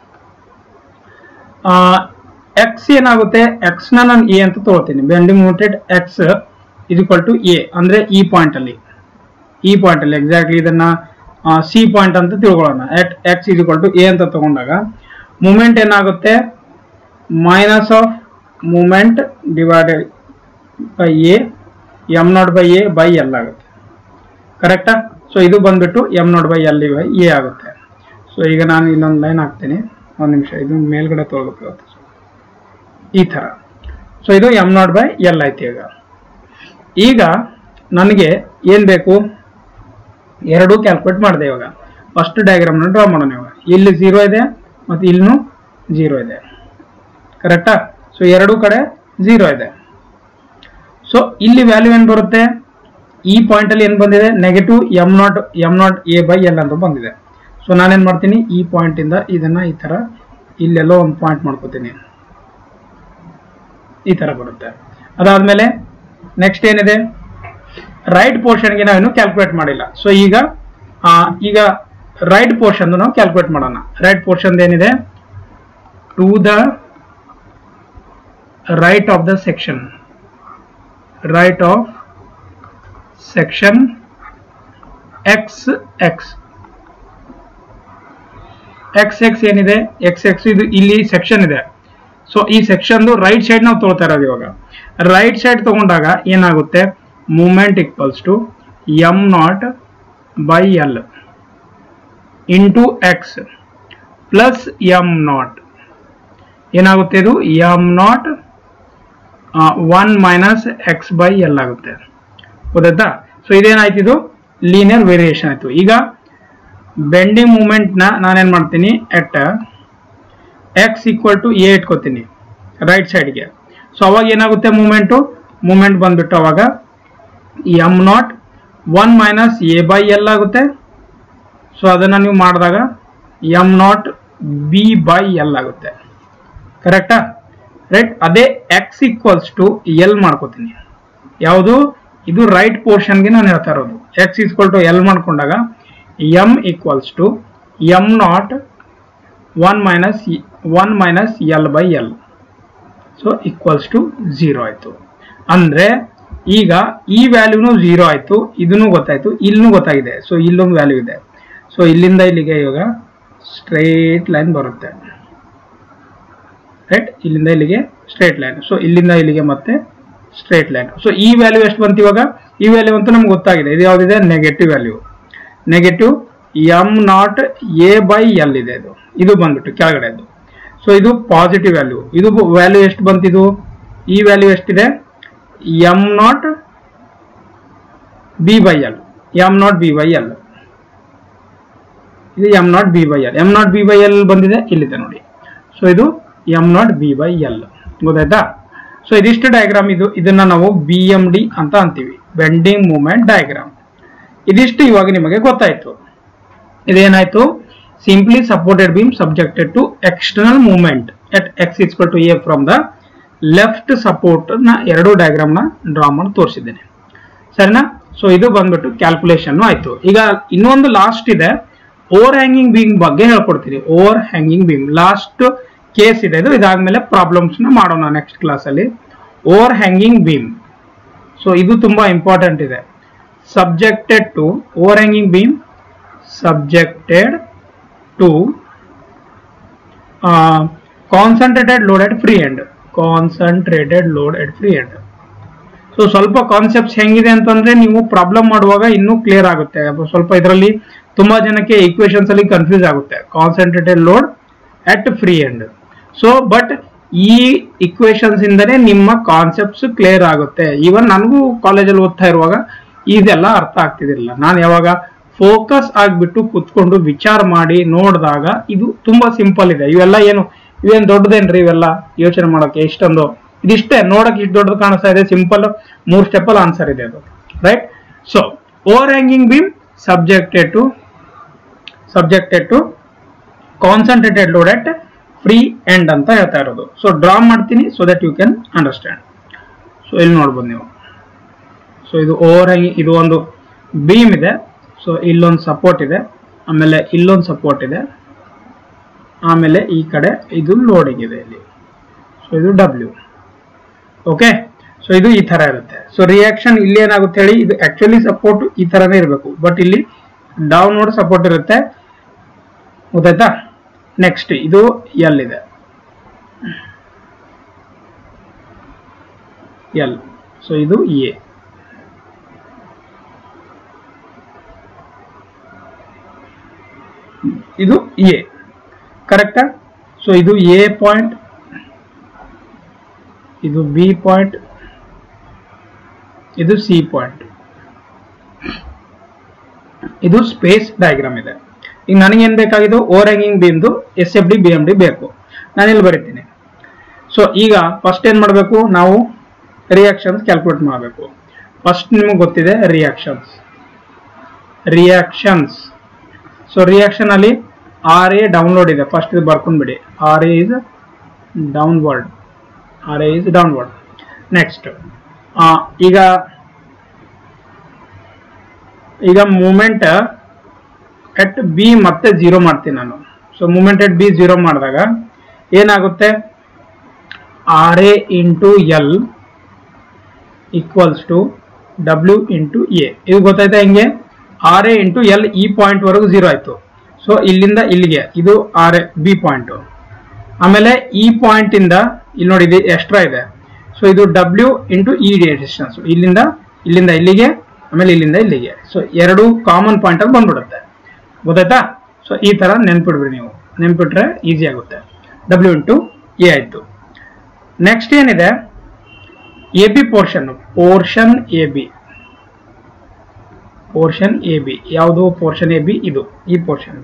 ಎಕ್ಸ್ ಏನಾಗುತ್ತೆ ಎಕ್ಸ್ ನ ನಾನು ಎ ಅಂತ ತಗೊಳ್ತೀನಿ bending moment x is equal to A ಅಂದ್ರೆ ಈ ಪಾಯಿಂಟ್ ಅಲ್ಲಿ ಈ ಪಾಯಿಂಟ್ ಅಲ್ಲಿ ಎಕ್ಸಾಕ್ಟ್ಲಿ ಇದನ್ನ ಸಿ ಪಾಯಿಂಟ್ ಅಂತ ತಿಳ್ಕೊಳ್ಳೋಣ at x is equal to A ಅಂತ ತಗೊಂಡಾಗ ಮೂಮೆಂಟ್ ಏನಾಗುತ್ತೆ minus of moment divided by A M naught by A by L ಆಗುತ್ತೆ ಕರೆಕ್ಟಾ ಸೊ ಇದು ಬಂದ್ಬಿಟ್ಟು M naught by L by A ಆಗುತ್ತೆ ಸೊ ಈಗ ನಾನು ಇನ್ನೊಂದು ಲೈನ್ ಹಾಕ್ತೀನಿ ಒಂದು ನಿಮಿಷ ಇದು ಮೇಲ್ಗಡೆ ತೊಗೊಳ್ಬೇಕಾಗುತ್ತೆ ಈ ಥರ ಸೊ ಇದು ಎಮ್ ನಾಟ್ ಬೈ ಎಲ್ ಆಯ್ತು ಈಗ ಈಗ ನನಗೆ ಏನು ಬೇಕು ಎರಡೂ ಕ್ಯಾಲ್ಕುಲೇಟ್ ಮಾಡಿದೆ ಇವಾಗ ಫಸ್ಟ್ ಡಯಾಗ್ರಾಮ್ನ ಡ್ರಾ ಮಾಡೋಣ ಇವಾಗ ಇಲ್ಲಿ ಝೀರೋ ಇದೆ ಮತ್ತು ಇಲ್ಲೂ ಝೀರೋ ಇದೆ ಕರೆಕ್ಟಾ ಸೊ ಎರಡೂ ಕಡೆ ಝೀರೋ ಇದೆ ಸೊ ಇಲ್ಲಿ ವ್ಯಾಲ್ಯೂ ಏನು ಬರುತ್ತೆ ಈ ಪಾಯಿಂಟ್ ಅಲ್ಲಿ ಏನು ಬಂದಿದೆ negative M naught M naught A by L ಅಂತ ಬಂದಿದೆ ಸೊ ನಾನೇನು ಮಾಡ್ತೀನಿ ಈ ಪಾಯಿಂಟ್ ಇಂದ ಇದನ್ನ ಈ ತರ ಇಲ್ಲೆಲ್ಲೋ ಒಂದು ಪಾಯಿಂಟ್ ಮಾಡ್ಕೋತೀನಿ ಈ ತರ ಬರುತ್ತೆ ಅದಾದ್ಮೇಲೆ ನೆಕ್ಸ್ಟ್ ಏನಿದೆ ರೈಟ್ ಪೋರ್ಷನ್ಗೆ ನಾವೇನು ಕ್ಯಾಲ್ಕುಲೇಟ್ ಮಾಡಿಲ್ಲ ಸೊ ಈಗ ಆ, ಈಗ ರೈಟ್ ಪೋರ್ಷನ್ ನಾವು ಕ್ಯಾಲ್ಕುಲೇಟ್ ಮಾಡೋಣ ರೈಟ್ ಪೋರ್ಷನ್ ಏನಿದೆ to the right of the section right of section X X X X ಏನಿದೆ ಎಕ್ಸ್ ಎಕ್ಸ್ ಇದು ಇಲ್ಲಿ ಸೆಕ್ಷನ್ ಇದೆ ಸೊ ಈ ಸೆಕ್ಷನ್ ರೈಟ್ ಸೈಡ್ ನಾವು ತೊಗೊಳ್ತಾ ಇರೋದು ಇವಾಗ ರೈಟ್ ಸೈಡ್ ತಗೊಂಡಾಗ ಏನಾಗುತ್ತೆ moment equals to M naught by L into x plus M naught ಏನಾಗುತ್ತೆ ಇದು M naught one minus x by L ಆಗುತ್ತೆ ಗೊತ್ತಾಯ್ತಾ ಸೊ ಇದೇನಾಯ್ತು ಇದು ಲೀನಿಯರ್ ವೇರಿಯೇಷನ್ ಆಯ್ತು ಈಗ ಬೆಂಡಿಂಗ್ ಮೂಮೆಂಟ್ ನ ನಾನೇನ್ ಮಾಡ್ತೀನಿ at x equal to A ಇಟ್ಕೋತೀನಿ ರೈಟ್ ಸೈಡ್ಗೆ ಸೊ ಅವಾಗ ಏನಾಗುತ್ತೆ ಮೂಮೆಂಟು ಮೂಮೆಂಟ್ ಬಂದ್ಬಿಟ್ಟು ಅವಾಗ M naught one minus A by L ಆಗುತ್ತೆ ಸೊ ಅದನ್ನ ನೀವು ಮಾಡಿದಾಗ M naught B by L ಆಗುತ್ತೆ ಕರೆಕ್ಟಾ ರೈಟ್ ಅದೇ ಎಕ್ಸ್ ಈಕ್ವಲ್ಸ್ ಟು ಎಲ್ ಮಾಡ್ಕೋತೀನಿ ಯಾವುದು ಇದು ರೈಟ್ ಪೋರ್ಷನ್ಗೆ ನಾನು ಹೇಳ್ತಾ ಇರೋದು ಎಕ್ಸ್ ಈಕ್ವಲ್ ಟು ಎಲ್ ಮಾಡ್ಕೊಂಡಾಗ M equals to M naught one minus one minus L by L so equals to zero ಆಯಿತು ಅಂದರೆ ಈಗ ಈ ವ್ಯಾಲ್ಯೂನು ಝೀರೋ ಆಯಿತು ಇದನ್ನು ಗೊತ್ತಾಯಿತು ಇಲ್ಲೂ ಗೊತ್ತಾಗಿದೆ ಸೊ ಇಲ್ಲೊಂದು ವ್ಯಾಲ್ಯೂ ಇದೆ ಸೊ ಇಲ್ಲಿಂದ ಇಲ್ಲಿಗೆ ಇವಾಗ ಸ್ಟ್ರೈಟ್ ಲೈನ್ ಬರುತ್ತೆ ರೈಟ್ ಇಲ್ಲಿಂದ ಇಲ್ಲಿಗೆ ಸ್ಟ್ರೇಟ್ ಲೈನ್ ಸೊ ಇಲ್ಲಿಂದ ಇಲ್ಲಿಗೆ ಮತ್ತೆ ಸ್ಟ್ರೇಟ್ ಲೈನ್ ಸೊ ಈ ವ್ಯಾಲ್ಯೂ ಎಷ್ಟು ಬಂತು ಇವಾಗ ಈ ವ್ಯಾಲ್ಯೂ ಅಂತೂ ನಮ್ಗೆ ಗೊತ್ತಾಗಿದೆ ಇದು ಯಾವುದಿದೆ negative value negative M naught A by L ಇದೆ ಇದು ಇದು ಬಂದ್ಬಿಟ್ಟು ಕೆಳಗಡೆ ಇದು ಸೊ ಇದು ಪಾಸಿಟಿವ್ ವ್ಯಾಲ್ಯೂ ಇದು ವ್ಯಾಲ್ಯೂ ಎಷ್ಟು ಬಂತಿದು ಈ ವ್ಯಾಲ್ಯೂ ಎಷ್ಟಿದೆ M naught B by L M naught B by L ಇದು M naught B by L M naught B by L ಬಂದಿದೆ ಇಲ್ಲಿದೆ ನೋಡಿ ಸೊ ಇದು M naught B by L ಗೊತ್ತಾಯ್ತಾ ಸೊ ಇದಿಷ್ಟು ಡಯಾಗ್ರಾಮ್ ಇದು ಇದನ್ನ ನಾವು ಬಿ ಎಂ ಡಿ ಅಂತ ಅಂತೀವಿ ಬೆಂಡಿಂಗ್ ಮೂಮೆಂಟ್ ಡಯಾಗ್ರಾಮ್ ಇದಿಷ್ಟು ಇವಾಗ ನಿಮಗೆ ಗೊತ್ತಾಯ್ತು ಇದೇನಾಯ್ತು simply supported beam subjected to external movement at x is equal to A from the left support ನ ಎರಡು ಡಯಾಗ್ರಾಮ್ ನ ಡ್ರಾ ಮಾಡಿ ತೋರಿಸಿದ್ದೇನೆ ಸರಿನಾ ಸೊ ಇದು ಬಂದ್ಬಿಟ್ಟು ಕ್ಯಾಲ್ಕುಲೇಷನ್ ಆಯ್ತು ಈಗ ಇನ್ನೊಂದು ಲಾಸ್ಟ್ ಇದೆ ಓವರ್ ಹ್ಯಾಂಗಿಂಗ್ ಬೀಮ್ ಬಗ್ಗೆ ಹೇಳ್ಕೊಡ್ತೀನಿ over hanging beam last case ಇದೆ ಇದು ಇದಾದ್ಮೇಲೆ ಪ್ರಾಬ್ಲಮ್ಸ್ ನ ಮಾಡೋಣ ನೆಕ್ಸ್ಟ್ ಕ್ಲಾಸ್ ಅಲ್ಲಿ ಓವರ್ ಹ್ಯಾಂಗಿಂಗ್ ಬೀಮ್ ಸೊ ಇದು ತುಂಬಾ ಇಂಪಾರ್ಟೆಂಟ್ ಇದೆ subjected to over hanging beam subjected to concentrated load at free end concentrated load at free end so ಸ್ವಲ್ಪ ಕಾನ್ಸೆಪ್ಟ್ಸ್ ಹೆಂಗಿದೆ ಅಂತಂದ್ರೆ ನೀವು ಪ್ರಾಬ್ಲಮ್ ಮಾಡುವಾಗ ಇನ್ನೂ ಕ್ಲಿಯರ್ ಆಗುತ್ತೆ ಅപ്പൊ ಸ್ವಲ್ಪ ಇದರಲ್ಲಿ ತುಂಬಾ ಜನಕ್ಕೆ ಈಕ್ವೇಶನ್ಸ್ ಅಲ್ಲಿ ಕನ್ಫ್ಯೂಸ್ ಆಗುತ್ತೆ concentrated load at free end so but ಈ ಇಕ್ವೇಶನ್ಸ್ ಇಂದನೇ ನಿಮ್ಮ ಕಾನ್ಸೆಪ್ಟ್ಸ್ ಕ್ಲಿಯರ್ ಆಗುತ್ತೆ ಈವನ್ ನನಗೂ ಕಾಲೇಜಲ್ಲಿ ಓದ್ತಾ ಇರುವಾಗ ಇದೆಲ್ಲ ಅರ್ಥ ಆಗ್ತಿದಿಲ್ಲ ನಾನು ಯಾವಾಗ ಫೋಕಸ್ ಆಗ್ಬಿಟ್ಟು ಕುತ್ಕೊಂಡು ವಿಚಾರ ಮಾಡಿ ನೋಡಿದಾಗ ಇದು ತುಂಬಾ ಸಿಂಪಲ್ ಇದೆ ಇವೆಲ್ಲ ಏನು ಇವೇನ್ ದೊಡ್ಡದೇನ್ರಿ ಇವೆಲ್ಲ ಯೋಚನೆ ಮಾಡೋಕೆ ಇಷ್ಟೊಂದು ಇದಿಷ್ಟೇ ನೋಡಕ್ ಇಷ್ಟು ದೊಡ್ಡದು ಕಾಣಿಸ್ತಾ ಇದೆ ಸಿಂಪಲ್ ಮೂರ್ ಸ್ಟೆಪ್ ಅಲ್ಲಿ ಆನ್ಸರ್ ಇದೆ ಅದು right so over hanging beam subjected to subjected to concentrated load at free end ಅಂತ ಹೇಳ್ತಾ ಇರೋದು ಸೊ ಡ್ರಾ ಮಾಡ್ತೀನಿ so that you can understand so ಇಲ್ಲಿ ನೋಡ್ಬೋದು ನೀವು ಸೊ ಇದು ಓವರ್ ಹ್ಯಾಂಗಿಂಗ್ ಇದು ಒಂದು ಬೀಮ್ ಇದೆ ಸೊ ಇಲ್ಲೊಂದು ಸಪೋರ್ಟ್ ಇದೆ ಆಮೇಲೆ ಇಲ್ಲೊಂದು ಸಪೋರ್ಟ್ ಇದೆ ಆಮೇಲೆ ಈ ಕಡೆ ಇದು ಲೋಡಿಂಗ್ ಇದೆ ಇಲ್ಲಿ ಸೊ ಇದು ಡಬ್ಲ್ಯೂ ಓಕೆ ಸೊ ಇದು ಈ ತರ ಇರುತ್ತೆ ಸೊ ರಿಯಾಕ್ಷನ್ ಇಲ್ಲಿ ಏನಾಗುತ್ತೆ ಹೇಳಿ ಇದು ಆಕ್ಚುಲಿ ಸಪೋರ್ಟ್ ಈ ತರನೇ ಇರಬೇಕು ಬಟ್ ಇಲ್ಲಿ ಡೌನ್ವರ್ಡ್ ಸಪೋರ್ಟ್ ಇರುತ್ತೆ ಗೊತ್ತಾಯ್ತಾ ನೆಕ್ಸ್ಟ್ ಇದು ಎಲ್ ಇದೆ ಎಲ್ ಸೊ ಇದು ಎ ಇದು ಎ ಕರೆಕ್ಟಾ ಸೊ ಇದು ಎ ಪಾಯಿಂಟ್ ಇದು ಬಿ ಪಾಯಿಂಟ್ ಇದು ಸಿ ಪಾಯಿಂಟ್ ಇದು ಸ್ಪೇಸ್ ಡಯಾಗ್ರಾಮ್ ಇದೆ ಈಗ ನನಗೇನು ಬೇಕಾಗಿದ್ದು ಓವರ್ ಹ್ಯಾಂಗಿಂಗ್ ಬೀಮ್ದು S F D B M D ಬೇಕು ನಾನಿಲ್ಲಿ ಬರಿತೀನಿ ಸೊ ಈಗ ಫಸ್ಟ್ ಏನು ಮಾಡಬೇಕು ನಾವು ರಿಯಾಕ್ಷನ್ಸ್ ಕ್ಯಾಲ್ಕುಲೇಟ್ ಮಾಡಬೇಕು ಫಸ್ಟ್ ನಿಮಗೆ ಗೊತ್ತಿದೆ ರಿಯಾಕ್ಷನ್ಸ್ ರಿಯಾಕ್ಷನ್ಸ್ ಸೊ ರಿಯಾಕ್ಷನ್ ಅಲ್ಲಿ ಆರ್ ಎ ಡೌನ್ಲೋಡ್ ಇದೆ ಫಸ್ಟ್ ಇದು ಬರ್ಕೊಂಡ್ಬಿಡಿ R A is downward R A is downward next ಈಗ ಈಗ ಮೂಮೆಂಟ್ ಎಟ್ ಬಿ ಮತ್ತೆ ಜೀರೋ ಮಾಡ್ತೀನಿ ನಾನು so moment at B zero ಮಾಡಿದಾಗ ಏನಾಗುತ್ತೆ R A into L equals to W into A ಇದು ಗೊತ್ತಾಯ್ತಾ ಹೆಂಗೆ ಆರ್ ಎ ಇಂಟು ಎಲ್ ಈ ಪಾಯಿಂಟ್ ವರೆಗೂ ಜೀರೋ ಆಯ್ತು ಸೊ ಇಲ್ಲಿಂದ ಇಲ್ಲಿಗೆ ಇದು ಆರ್ ಎ ಬಿ ಪಾಯಿಂಟ್ ಆಮೇಲೆ ಈ ಪಾಯಿಂಟ್ ಇಂದ ಇಲ್ಲಿ ನೋಡಿ ಇದು ಎಕ್ಸ್ಟ್ರಾ ಇದೆ ಸೊ ಇದು ಡಬ್ಲ್ಯೂ ಇಂಟು ಇ ಡಿಸ್ಟೆನ್ಸ್ ಇಲ್ಲಿಂದ ಇಲ್ಲಿಂದ ಇಲ್ಲಿಗೆ ಆಮೇಲೆ ಇಲ್ಲಿಂದ ಇಲ್ಲಿಗೆ ಸೊ ಎರಡು ಕಾಮನ್ ಪಾಯಿಂಟ್ ಅಲ್ಲಿ ಬಂದ್ಬಿಡುತ್ತೆ ಗೊತ್ತಾಯ್ತಾ ಸೊ ಈ ತರ ನೆನ್ಪಿಡ್ಬಿಡಿ ನೀವು ನೆನ್ಪಿಟ್ರೆ ಈಸಿ ಆಗುತ್ತೆ ಡಬ್ಲ್ಯೂ ಇಂಟು ಎ ಆಯ್ತು ನೆಕ್ಸ್ಟ್ ಏನಿದೆ A B portion portion A B portion A B ಯಾವುದು ಪೋರ್ಷನ್ ಎ ಬಿ ಇದು ಈ ಪೋರ್ಷನ್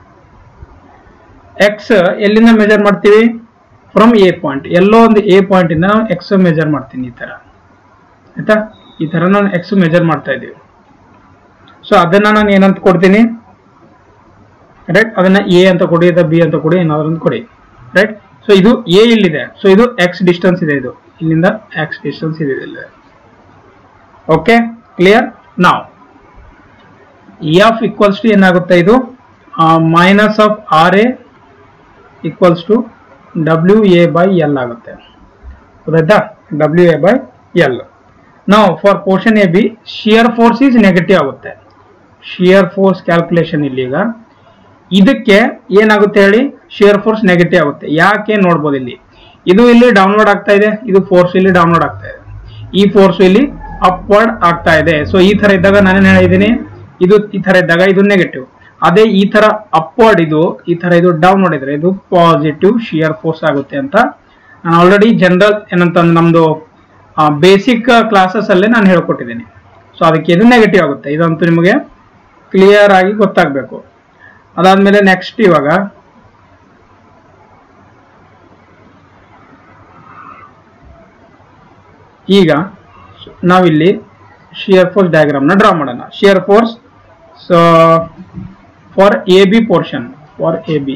ಎಕ್ಸ್ ಎಲ್ಲಿಂದ ಮೆಜರ್ ಮಾಡ್ತೀವಿ ಫ್ರಮ್ ಎ ಪಾಯಿಂಟ್ ಎಲ್ಲೋ ಒಂದು ಎ ಪಾಯಿಂಟ್ ಇಂದ ನಾವು ಎಕ್ಸ್ ಮೆಜರ್ ಮಾಡ್ತೀನಿ ಈ ತರ ಆಯ್ತಾ ಈ ತರ ನಾನು ಎಕ್ಸ್ ಮೆಜರ್ ಮಾಡ್ತಾ ಇದ್ದೀವಿ ಸೊ ಅದನ್ನ ನಾನು ಏನಂತ ಕೊಡ್ತೀನಿ ರೈಟ್ ಅದನ್ನ ಎ ಅಂತ ಕೊಡಿ ಅಥವಾ ಬಿ ಅಂತ ಕೊಡಿ ಏನಾದ್ರು ಒಂದು ಕೊಡಿ ರೈಟ್ ಸೊ ಇದು ಎ ಇಲ್ಲಿದೆ ಸೊ ಇದು ಎಕ್ಸ್ ಡಿಸ್ಟೆನ್ಸ್ ಇದೆ ಇದು ಇಲ್ಲಿಂದ ಎಕ್ಸ್ ಡಿಸ್ಟೆನ್ಸ್ ಇದೆ ಇಲ್ಲಿ ಓಕೆ ಕ್ಲಿಯರ್ ನಾವು ಎಫ್ ಈಕ್ವಲ್ಸ್ ಟು ಏನಾಗುತ್ತೆ ಇದು minus of R A equals to W A by L ಆಗುತ್ತೆ ಗೊತ್ತಾಯ್ತಾ ಡಬ್ಲ್ಯೂ ಎ ಬೈ ಎಲ್ ನಾವು for portion A B shear force is negative ಆಗುತ್ತೆ ಶಿಯರ್ ಫೋರ್ಸ್ ಕ್ಯಾಲ್ಕುಲೇಷನ್ ಇಲ್ಲೀಗ ಇದಕ್ಕೆ ಏನಾಗುತ್ತೆ ಹೇಳಿ ಶಿಯರ್ ಫೋರ್ಸ್ ನೆಗೆಟಿವ್ ಆಗುತ್ತೆ ಯಾಕೆ ನೋಡ್ಬೋದು ಇಲ್ಲಿ ಇದು ಇಲ್ಲಿ ಡೌನ್ಲೋಡ್ ಆಗ್ತಾ ಇದೆ ಇದು ಫೋರ್ಸ್ ಇಲ್ಲಿ ಡೌನ್ಲೋಡ್ ಆಗ್ತಾ ಇದೆ ಈ ಫೋರ್ಸ್ ಇಲ್ಲಿ ಅಪ್ವರ್ಡ್ ಆಗ್ತಾ ಇದೆ ಸೊ ಈ ತರ ಇದ್ದಾಗ ನಾನೇನ್ ಹೇಳಿದ್ದೀನಿ ಇದು ಈ ತರ ಇದ್ದಾಗ ಇದು ನೆಗೆಟಿವ್ ಅದೇ ಈ ತರ ಅಪ್ವರ್ಡ್ ಇದು ಈ ತರ ಇದು ಡೌನ್ ನೋಡಿದ್ರೆ ಇದು ಪಾಸಿಟಿವ್ ಶಿಯರ್ ಫೋರ್ಸ್ ಆಗುತ್ತೆ ಅಂತ ನಾನು ಆಲ್ರೆಡಿ ಜನರಲ್ ಏನಂತ ನಮ್ದು ಬೇಸಿಕ್ ಕ್ಲಾಸಸ್ ಅಲ್ಲೇ ನಾನು ಹೇಳ್ಕೊಟ್ಟಿದ್ದೀನಿ ಸೊ ಅದಕ್ಕೆ ಇದು ನೆಗೆಟಿವ್ ಆಗುತ್ತೆ ಇದಂತೂ ನಿಮಗೆ ಕ್ಲಿಯರ್ ಆಗಿ ಗೊತ್ತಾಗಬೇಕು ಅದಾದ್ಮೇಲೆ ನೆಕ್ಸ್ಟ್ ಇವಾಗ ಈಗ ನಾವಿಲ್ಲಿ ಶಿಯರ್ ಫೋರ್ಸ್ ಡಯಾಗ್ರಾಮ್ನ ಡ್ರಾ ಮಾಡೋಣ shear force so for A B portion for A B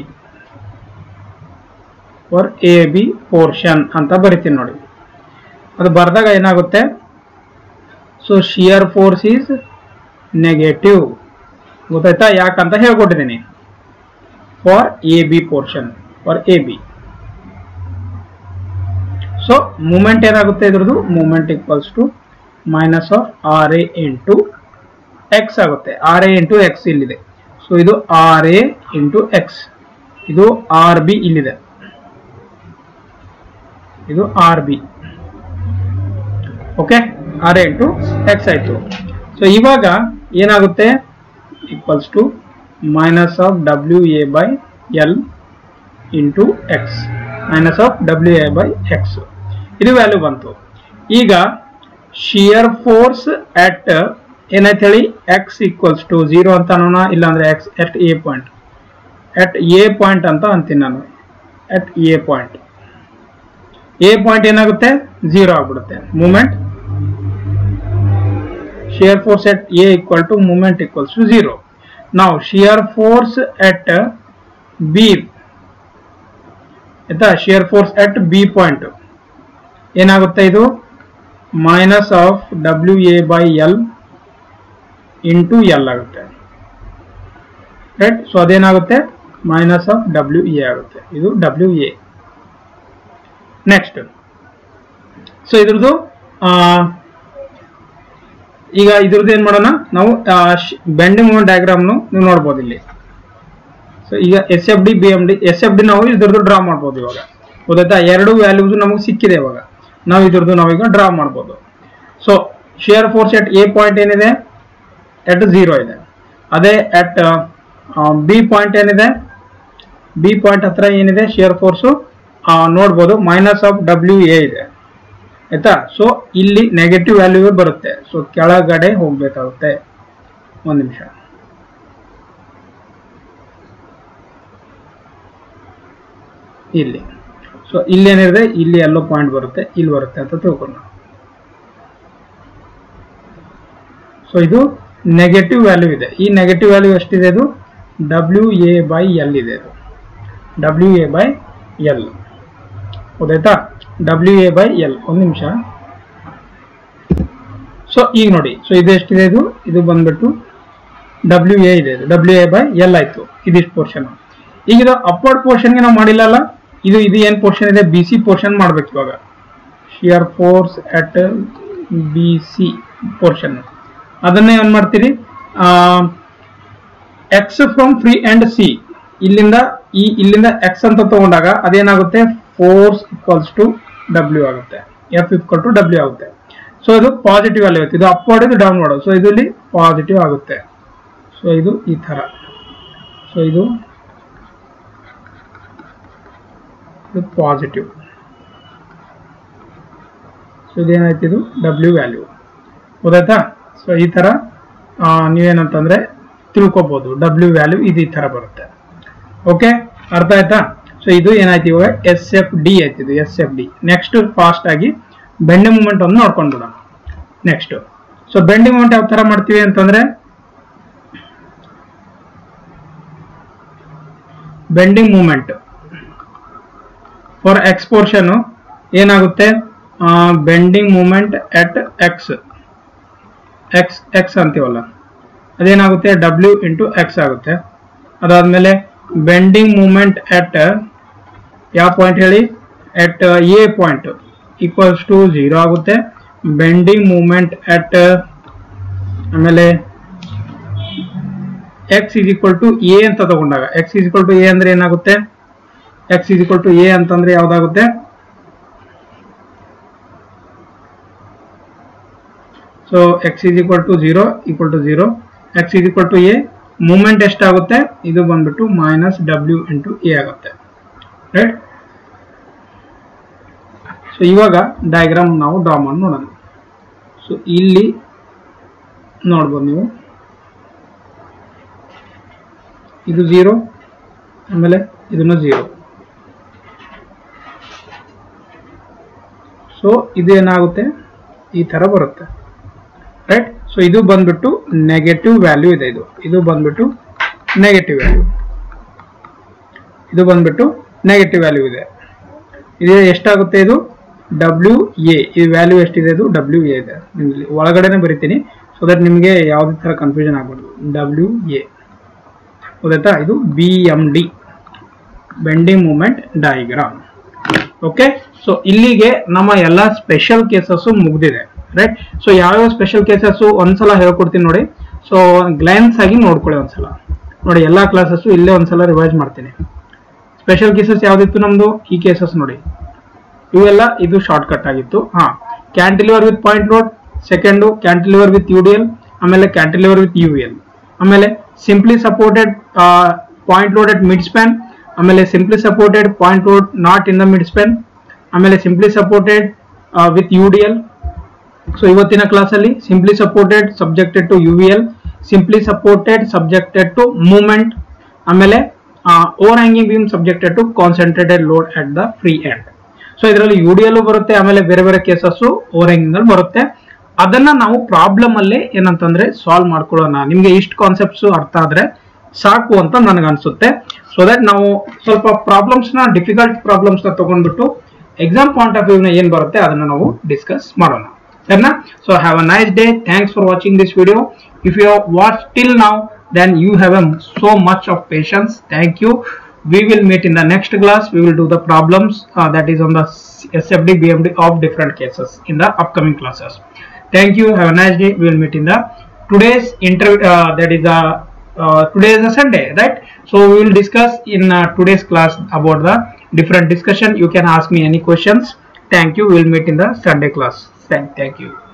for A B portion ಅಂತ ಬರಿತೀನಿ ನೋಡಿ ಅದು ಬರೆದಾಗ ಏನಾಗುತ್ತೆ so shear force is negative ಗೊತ್ತಾಯ್ತಾ ಯಾಕಂತ ಹೇಳ್ಕೊಟ್ಟಿದ್ದೀನಿ for A B portion for A B so moment ಏನಾಗುತ್ತೆ ಇದ್ರದ್ದು moment equals to minus of R A into X ಆಗುತ್ತೆ ಆರ್ ಎ ಇಂಟು ಎಕ್ಸ್ ಇಲ್ಲಿದೆ ಸೊ ಇದು ಆರ್ ಎ ಇಂಟು ಎಕ್ಸ್ ಇದು ಆರ್ ಬಿ ಇಲ್ಲಿದೆ ಇದು R B okay R A into X ಆಯ್ತು ಸೊ ಇವಾಗ ಏನಾಗುತ್ತೆ equals to minus of W A by L into X minus of W A by X ಇದು ವ್ಯಾಲ್ಯೂ ಬಂತು ಈಗ ಶಿಯರ್ ಫೋರ್ಸ್ ಅಟ್ ಏನಾಯ್ತು ಹೇಳಿ ಎಕ್ಸ್ ಈಕ್ವಲ್ಸ್ ಟು ಜೀರೋ ಅಂತ ಅನ್ನೋಣ ಇಲ್ಲಾಂದ್ರೆ X at A point at A point ಅಂತ ಅಂತೀನಿ ನಾನು at A point A point ಏನಾಗುತ್ತೆ ಜೀರೋ ಆಗ್ಬಿಡುತ್ತೆ moment shear force at A equal to moment equals to zero ನಾವು ಶಿಯರ್ ಫೋರ್ಸ್ ಎಟ್ ಬಿ ಆಯ್ತಾ shear force at B point ಏನಾಗುತ್ತೆ ಇದು minus of W A by L into L ಆಗುತ್ತೆ ರೈಟ್ ಸೊ ಅದೇನಾಗುತ್ತೆ ಮೈನಸ್ ಆಫ್ ಡಬ್ಲ್ಯೂ ಎ ಆಗುತ್ತೆ ಇದು ಡಬ್ಲ್ಯೂ ಎ ನೆಕ್ಸ್ಟ್ ಸೊ ಇದ್ರದ್ದು ಈಗ ಇದ್ರದ್ದು ಏನ್ ಮಾಡೋಣ ನಾವು ಬೆಂಡಿಂಗ್ ಮೂಮೆಂಟ್ ಡಯಾಗ್ರಾಮ್ನು ನೀವು ನೋಡ್ಬೋದು ಇಲ್ಲಿ ಸೊ ಈಗ S F D B M D S F D ನಾವು ಇದ್ರದ್ದು ಡ್ರಾ ಮಾಡ್ಬೋದು ಇವಾಗ ಗೊತ್ತಾಯ್ತಾ ಎರಡು ವ್ಯಾಲ್ಯೂಸ್ ನಮಗೆ ಸಿಕ್ಕಿದೆ ಇವಾಗ ನಾವು ಇದ್ರದ್ದು ನಾವೀಗ ಡ್ರಾ ಮಾಡ್ಬೋದು so shear force at A point ಏನಿದೆ ಎಟ್ ಝೀರೋ ಇದೆ ಅದೇ ಎಟ್ ಬಿ ಪಾಯಿಂಟ್ ಏನಿದೆ ಬಿ ಪಾಯಿಂಟ್ ಹತ್ರ ಏನಿದೆ ಶಿಯರ್ ಫೋರ್ಸು ನೋಡ್ಬೋದು ಮೈನಸ್ ಆಫ್ ಡಬ್ಲ್ಯೂ ಎ ಇದೆ ಆಯ್ತಾ ಸೊ ಇಲ್ಲಿ ನೆಗೆಟಿವ್ ವ್ಯಾಲ್ಯೂ ಬರುತ್ತೆ ಸೊ ಕೆಳಗಡೆ ಹೋಗ್ಬೇಕಾಗುತ್ತೆ ಒಂದು ನಿಮಿಷ ಇಲ್ಲಿ ಸೊ ಇಲ್ಲಿ ಏನಿದೆ ಇಲ್ಲಿ ಎಲ್ಲೋ ಪಾಯಿಂಟ್ ಬರುತ್ತೆ ಇಲ್ಲಿ ಬರುತ್ತೆ ಅಂತ ತಿಳ್ಕೊಂಡು ಸೊ ಇದು ನೆಗೆಟಿವ್ ವ್ಯಾಲ್ಯೂ ಇದೆ ಈ ನೆಗೆಟಿವ್ ವ್ಯಾಲ್ಯೂ ಎಷ್ಟಿದೆ ಇದು ಡಬ್ಲ್ಯೂ ಎ ಬೈ ಎಲ್ ಇದೆ ಇದು ಡಬ್ಲ್ಯೂ ಎ ಬೈ ಎಲ್ ಹೌದಾಯ್ತಾ ಡಬ್ಲ್ಯೂ ಎ ಬೈ ಎಲ್ ಒಂದು ನಿಮಿಷ ಸೊ ಈಗ ನೋಡಿ ಸೊ ಇದು ಎಷ್ಟಿದೆ ಇದು ಇದು ಬಂದ್ಬಿಟ್ಟು ಡಬ್ಲ್ಯೂ ಎ ಇದೆ ಇದು ಡಬ್ಲ್ಯೂ ಎ ಬೈ ಎಲ್ ಆಯ್ತು ಇದಿಷ್ಟು ಪೋರ್ಷನ್ ಈಗ ಇದು ಅಪ್ವರ್ಡ್ ಪೋರ್ಷನ್ಗೆ ನಾವು ಮಾಡಿಲ್ಲಲ್ಲ ಇದು ಇದು ಏನು ಪೋರ್ಷನ್ ಇದೆ ಬಿ ಸಿ ಪೋರ್ಷನ್ ಮಾಡ್ಬೇಕು ಇವಾಗ shear force at B C portion ಅದನ್ನೇ ಏನ್ ಮಾಡ್ತೀರಿ X from free end C ಇಲ್ಲಿಂದ ಈ ಇಲ್ಲಿಂದ ಎಕ್ಸ್ ಅಂತ ತಗೊಂಡಾಗ ಅದೇನಾಗುತ್ತೆ ಫೋರ್ಸ್ ಈಕ್ವಲ್ಸ್ ಟು ಡಬ್ಲ್ಯೂ ಆಗುತ್ತೆ ಎಫ್ ಇಕ್ವಲ್ ಟು ಡಬ್ಲ್ಯೂ ಆಗುತ್ತೆ ಸೊ ಇದು ಪಾಸಿಟಿವ್ ಅಲ್ಲಿ ಆಗುತ್ತೆ ಇದು ಅಪ್ವರ್ಡ್ ಇದು ಡೌನ್ವರ್ಡ್ ಸೊ ಇದು ಇಲ್ಲಿ ಪಾಸಿಟಿವ್ ಆಗುತ್ತೆ ಸೊ ಇದು ಈ ತರ ಸೊ ಇದು ಇದು ಪಾಸಿಟಿವ್ ಸೊ ಇದೇನಾಯ್ತು ಇದು ಡಬ್ಲ್ಯೂ ವ್ಯಾಲ್ಯೂ ಗೊತ್ತಾಯ್ತಾ ಸೊ ಈ ತರ ಆ, ನೀವೇನಂತಂದ್ರೆ ತಿಳ್ಕೊಬಹುದು ಡಬ್ಲ್ಯೂ ವ್ಯಾಲ್ಯೂ ಇದು ಈ ತರ ಬರುತ್ತೆ ಓಕೆ ಅರ್ಥ ಆಯ್ತಾ ಸೊ ಇದು ಏನಾಯ್ತು ಇವಾಗ ಎಸ್ ಎಫ್ ಡಿ ಆಯ್ತು ಇದು S F D next fast ಆಗಿ ಬೆಂಡಿ ಮೂಮೆಂಟ್ ಅನ್ನು ನೋಡ್ಕೊಂಡ್ಬಿಡೋಣ ನೆಕ್ಸ್ಟ್ ಸೊ ಬೆಂಡಿ ಮೂಮೆಂಟ್ ಯಾವ ತರ ಮಾಡ್ತೀವಿ ಅಂತಂದ್ರೆ bending moment for X portion ಏನಾಗುತ್ತೆ bending moment at X X X ಅಂತೀವಲ್ಲ ಅದೇನಾಗುತ್ತೆ ಡಬ್ಲ್ಯೂ ಇಂಟು ಎಕ್ಸ್ ಆಗುತ್ತೆ ಅದಾದ್ಮೇಲೆ ಬೆಂಡಿಂಗ್ ಮೂಮೆಂಟ್ ಅಟ್ ಯಾವ ಪಾಯಿಂಟ್ ಹೇಳಿ at A point equals to zero ಆಗುತ್ತೆ ಬೆಂಡಿಂಗ್ ಮೂಮೆಂಟ್ ಅಟ್ ಆಮೇಲೆ X is equal to A ಅಂತ ತಗೊಂಡಾಗ X is equal to A ಅಂದ್ರೆ ಏನಾಗುತ್ತೆ X is equal to A ಅಂತಂದ್ರೆ ಯಾವ್ದಾಗುತ್ತೆ so X is equal to zero equal to zero X is equal to A moment ಎಷ್ಟಾಗುತ್ತೆ ಇದು ಬಂದ್ಬಿಟ್ಟು ಮೈನಸ್ ಡಬ್ಲ್ಯೂ ಇಂಟು ಎ ಆಗುತ್ತೆ ರೈಟ್ ಸೊ ಇವಾಗ ಡಯಾಗ್ರಾಮ್ ನಾವು ಡ್ರಾ ಮಾಡಿ ನೋಡೋಣ ಸೊ ಇಲ್ಲಿ ನೋಡ್ಬೋದು ನೀವು ಇದು ಝೀರೋ ಆಮೇಲೆ ಇದನ್ನು ಝೀರೋ ಸೊ ಇದೇನಾಗುತ್ತೆ ಈ ತರ ಬರುತ್ತೆ ರೈಟ್ ಸೊ ಇದು ಬಂದ್ಬಿಟ್ಟು ನೆಗೆಟಿವ್ ವ್ಯಾಲ್ಯೂ ಇದೆ ಇದು ಇದು ಬಂದ್ಬಿಟ್ಟು ನೆಗೆಟಿವ್ ವ್ಯಾಲ್ಯೂ ಇದು ಬಂದ್ಬಿಟ್ಟು ನೆಗೆಟಿವ್ ವ್ಯಾಲ್ಯೂ ಇದೆ ಇದು ಎಷ್ಟಾಗುತ್ತೆ ಇದು ಡಬ್ಲ್ಯೂ ಎ ಈ ವ್ಯಾಲ್ಯೂ ಎಷ್ಟಿದೆ ಇದು ಡಬ್ಲ್ಯೂ ಎ ಇದೆ ನಿಮ್ಮಲ್ಲಿ ಒಳಗಡೆನೆ ಬರಿತೀನಿ ಸೊ ದಟ್ ನಿಮಗೆ ಯಾವುದೇ ಥರ ಕನ್ಫ್ಯೂಷನ್ ಆಗ್ಬಾರ್ದು ಡಬ್ಲ್ಯೂ ಎ ಗೊತ್ತಾಯ್ತಾ ಇದು B M D bending moment diagram okay so ಇಲ್ಲಿಗೆ ನಮ್ಮ ಎಲ್ಲ ಸ್ಪೆಷಲ್ ಕೇಸಸ್ ಮುಗ್ದಿದೆ ರೈಟ್ ಸೊ ಯಾವ್ಯಾವ ಸ್ಪೆಷಲ್ ಕೇಸಸ್ ಒಂದ್ಸಲ ಹೇಳ್ಕೊಡ್ತೀನಿ ನೋಡಿ ಸೊ ಗ್ಲಾನ್ಸ್ ಆಗಿ ನೋಡ್ಕೊಳ್ಳಿ ಒಂದ್ಸಲ ನೋಡಿ ಎಲ್ಲಾ ಕ್ಲಾಸಸ್ ಇಲ್ಲೇ ಒಂದ್ಸಲ ರಿವೈಸ್ ಮಾಡ್ತೀನಿ ಸ್ಪೆಷಲ್ ಕೇಸಸ್ ಯಾವ್ದಿತ್ತು ನಮ್ದು ಈ ಕೇಸಸ್ ನೋಡಿ ಇವೆಲ್ಲ ಇದು ಶಾರ್ಟ್ ಕಟ್ ಆಗಿತ್ತು ಹಾ cantilever with point load second cantilever with U D L ಆಮೇಲೆ ಕ್ಯಾಂಟಿಲಿವರ್ ವಿತ್ ಯು ಎಲ್ ಆಮೇಲೆ simply supported point load at mid span ಆಮೇಲೆ simply supported point load not in the mid span ಆಮೇಲೆ simply supported with U D L so ಇವತ್ತಿನ ಕ್ಲಾಸಲ್ಲಿ simply supported subjected to U V L simply supported subjected to movement ಆಮೇಲೆ over hanging beam subjected to concentrated load at the free end so ಇದರಲ್ಲಿ ಯು ಡಿ ಎಲ್ ಬರುತ್ತೆ ಆಮೇಲೆ ಬೇರೆ ಬೇರೆ ಕೇಸಸ್ ಓವರ್ ಹ್ಯಾಂಗಿಂಗ್ ಅಲ್ಲಿ ಬರುತ್ತೆ ಅದನ್ನ ನಾವು ಪ್ರಾಬ್ಲಮ್ ಅಲ್ಲೇ ಏನಂತಂದ್ರೆ ಸಾಲ್ವ್ ಮಾಡ್ಕೊಳ್ಳೋಣ ನಿಮ್ಗೆ ಇಷ್ಟು ಕಾನ್ಸೆಪ್ಟ್ಸ್ ಅರ್ಥ ಆದ್ರೆ ಸಾಕು ಅಂತ ನನಗೆ ಅನ್ಸುತ್ತೆ ಸೊ ದಟ್ ನಾವು ಸ್ವಲ್ಪ ಪ್ರಾಬ್ಲಮ್ಸ್ ನ ಡಿಫಿಕಲ್ಟ್ ಪ್ರಾಬ್ಲಮ್ಸ್ ನ ತಗೊಂಡ್ಬಿಟ್ಟು ಎಕ್ಸಾಮ್ ಪಾಯಿಂಟ್ ಆಫ್ ವ್ಯೂ ನ ಏನ್ ಬರುತ್ತೆ ಅದನ್ನ ನಾವು ಡಿಸ್ಕಸ್ ಮಾಡೋಣ ಸರಿನಾ so have a nice day thanks for watching this video if you watch till now then you have a so much of patience thank you we will meet in the next class we will do the problems uh, that is on the sfd bmd of different cases in the upcoming classes thank you have a nice day we will meet in the today's interview uh, that is a uh, today is a sunday right so we will discuss in uh, today's class about the different discussion you can ask me any questions thank you we will meet in the sunday class thank, thank you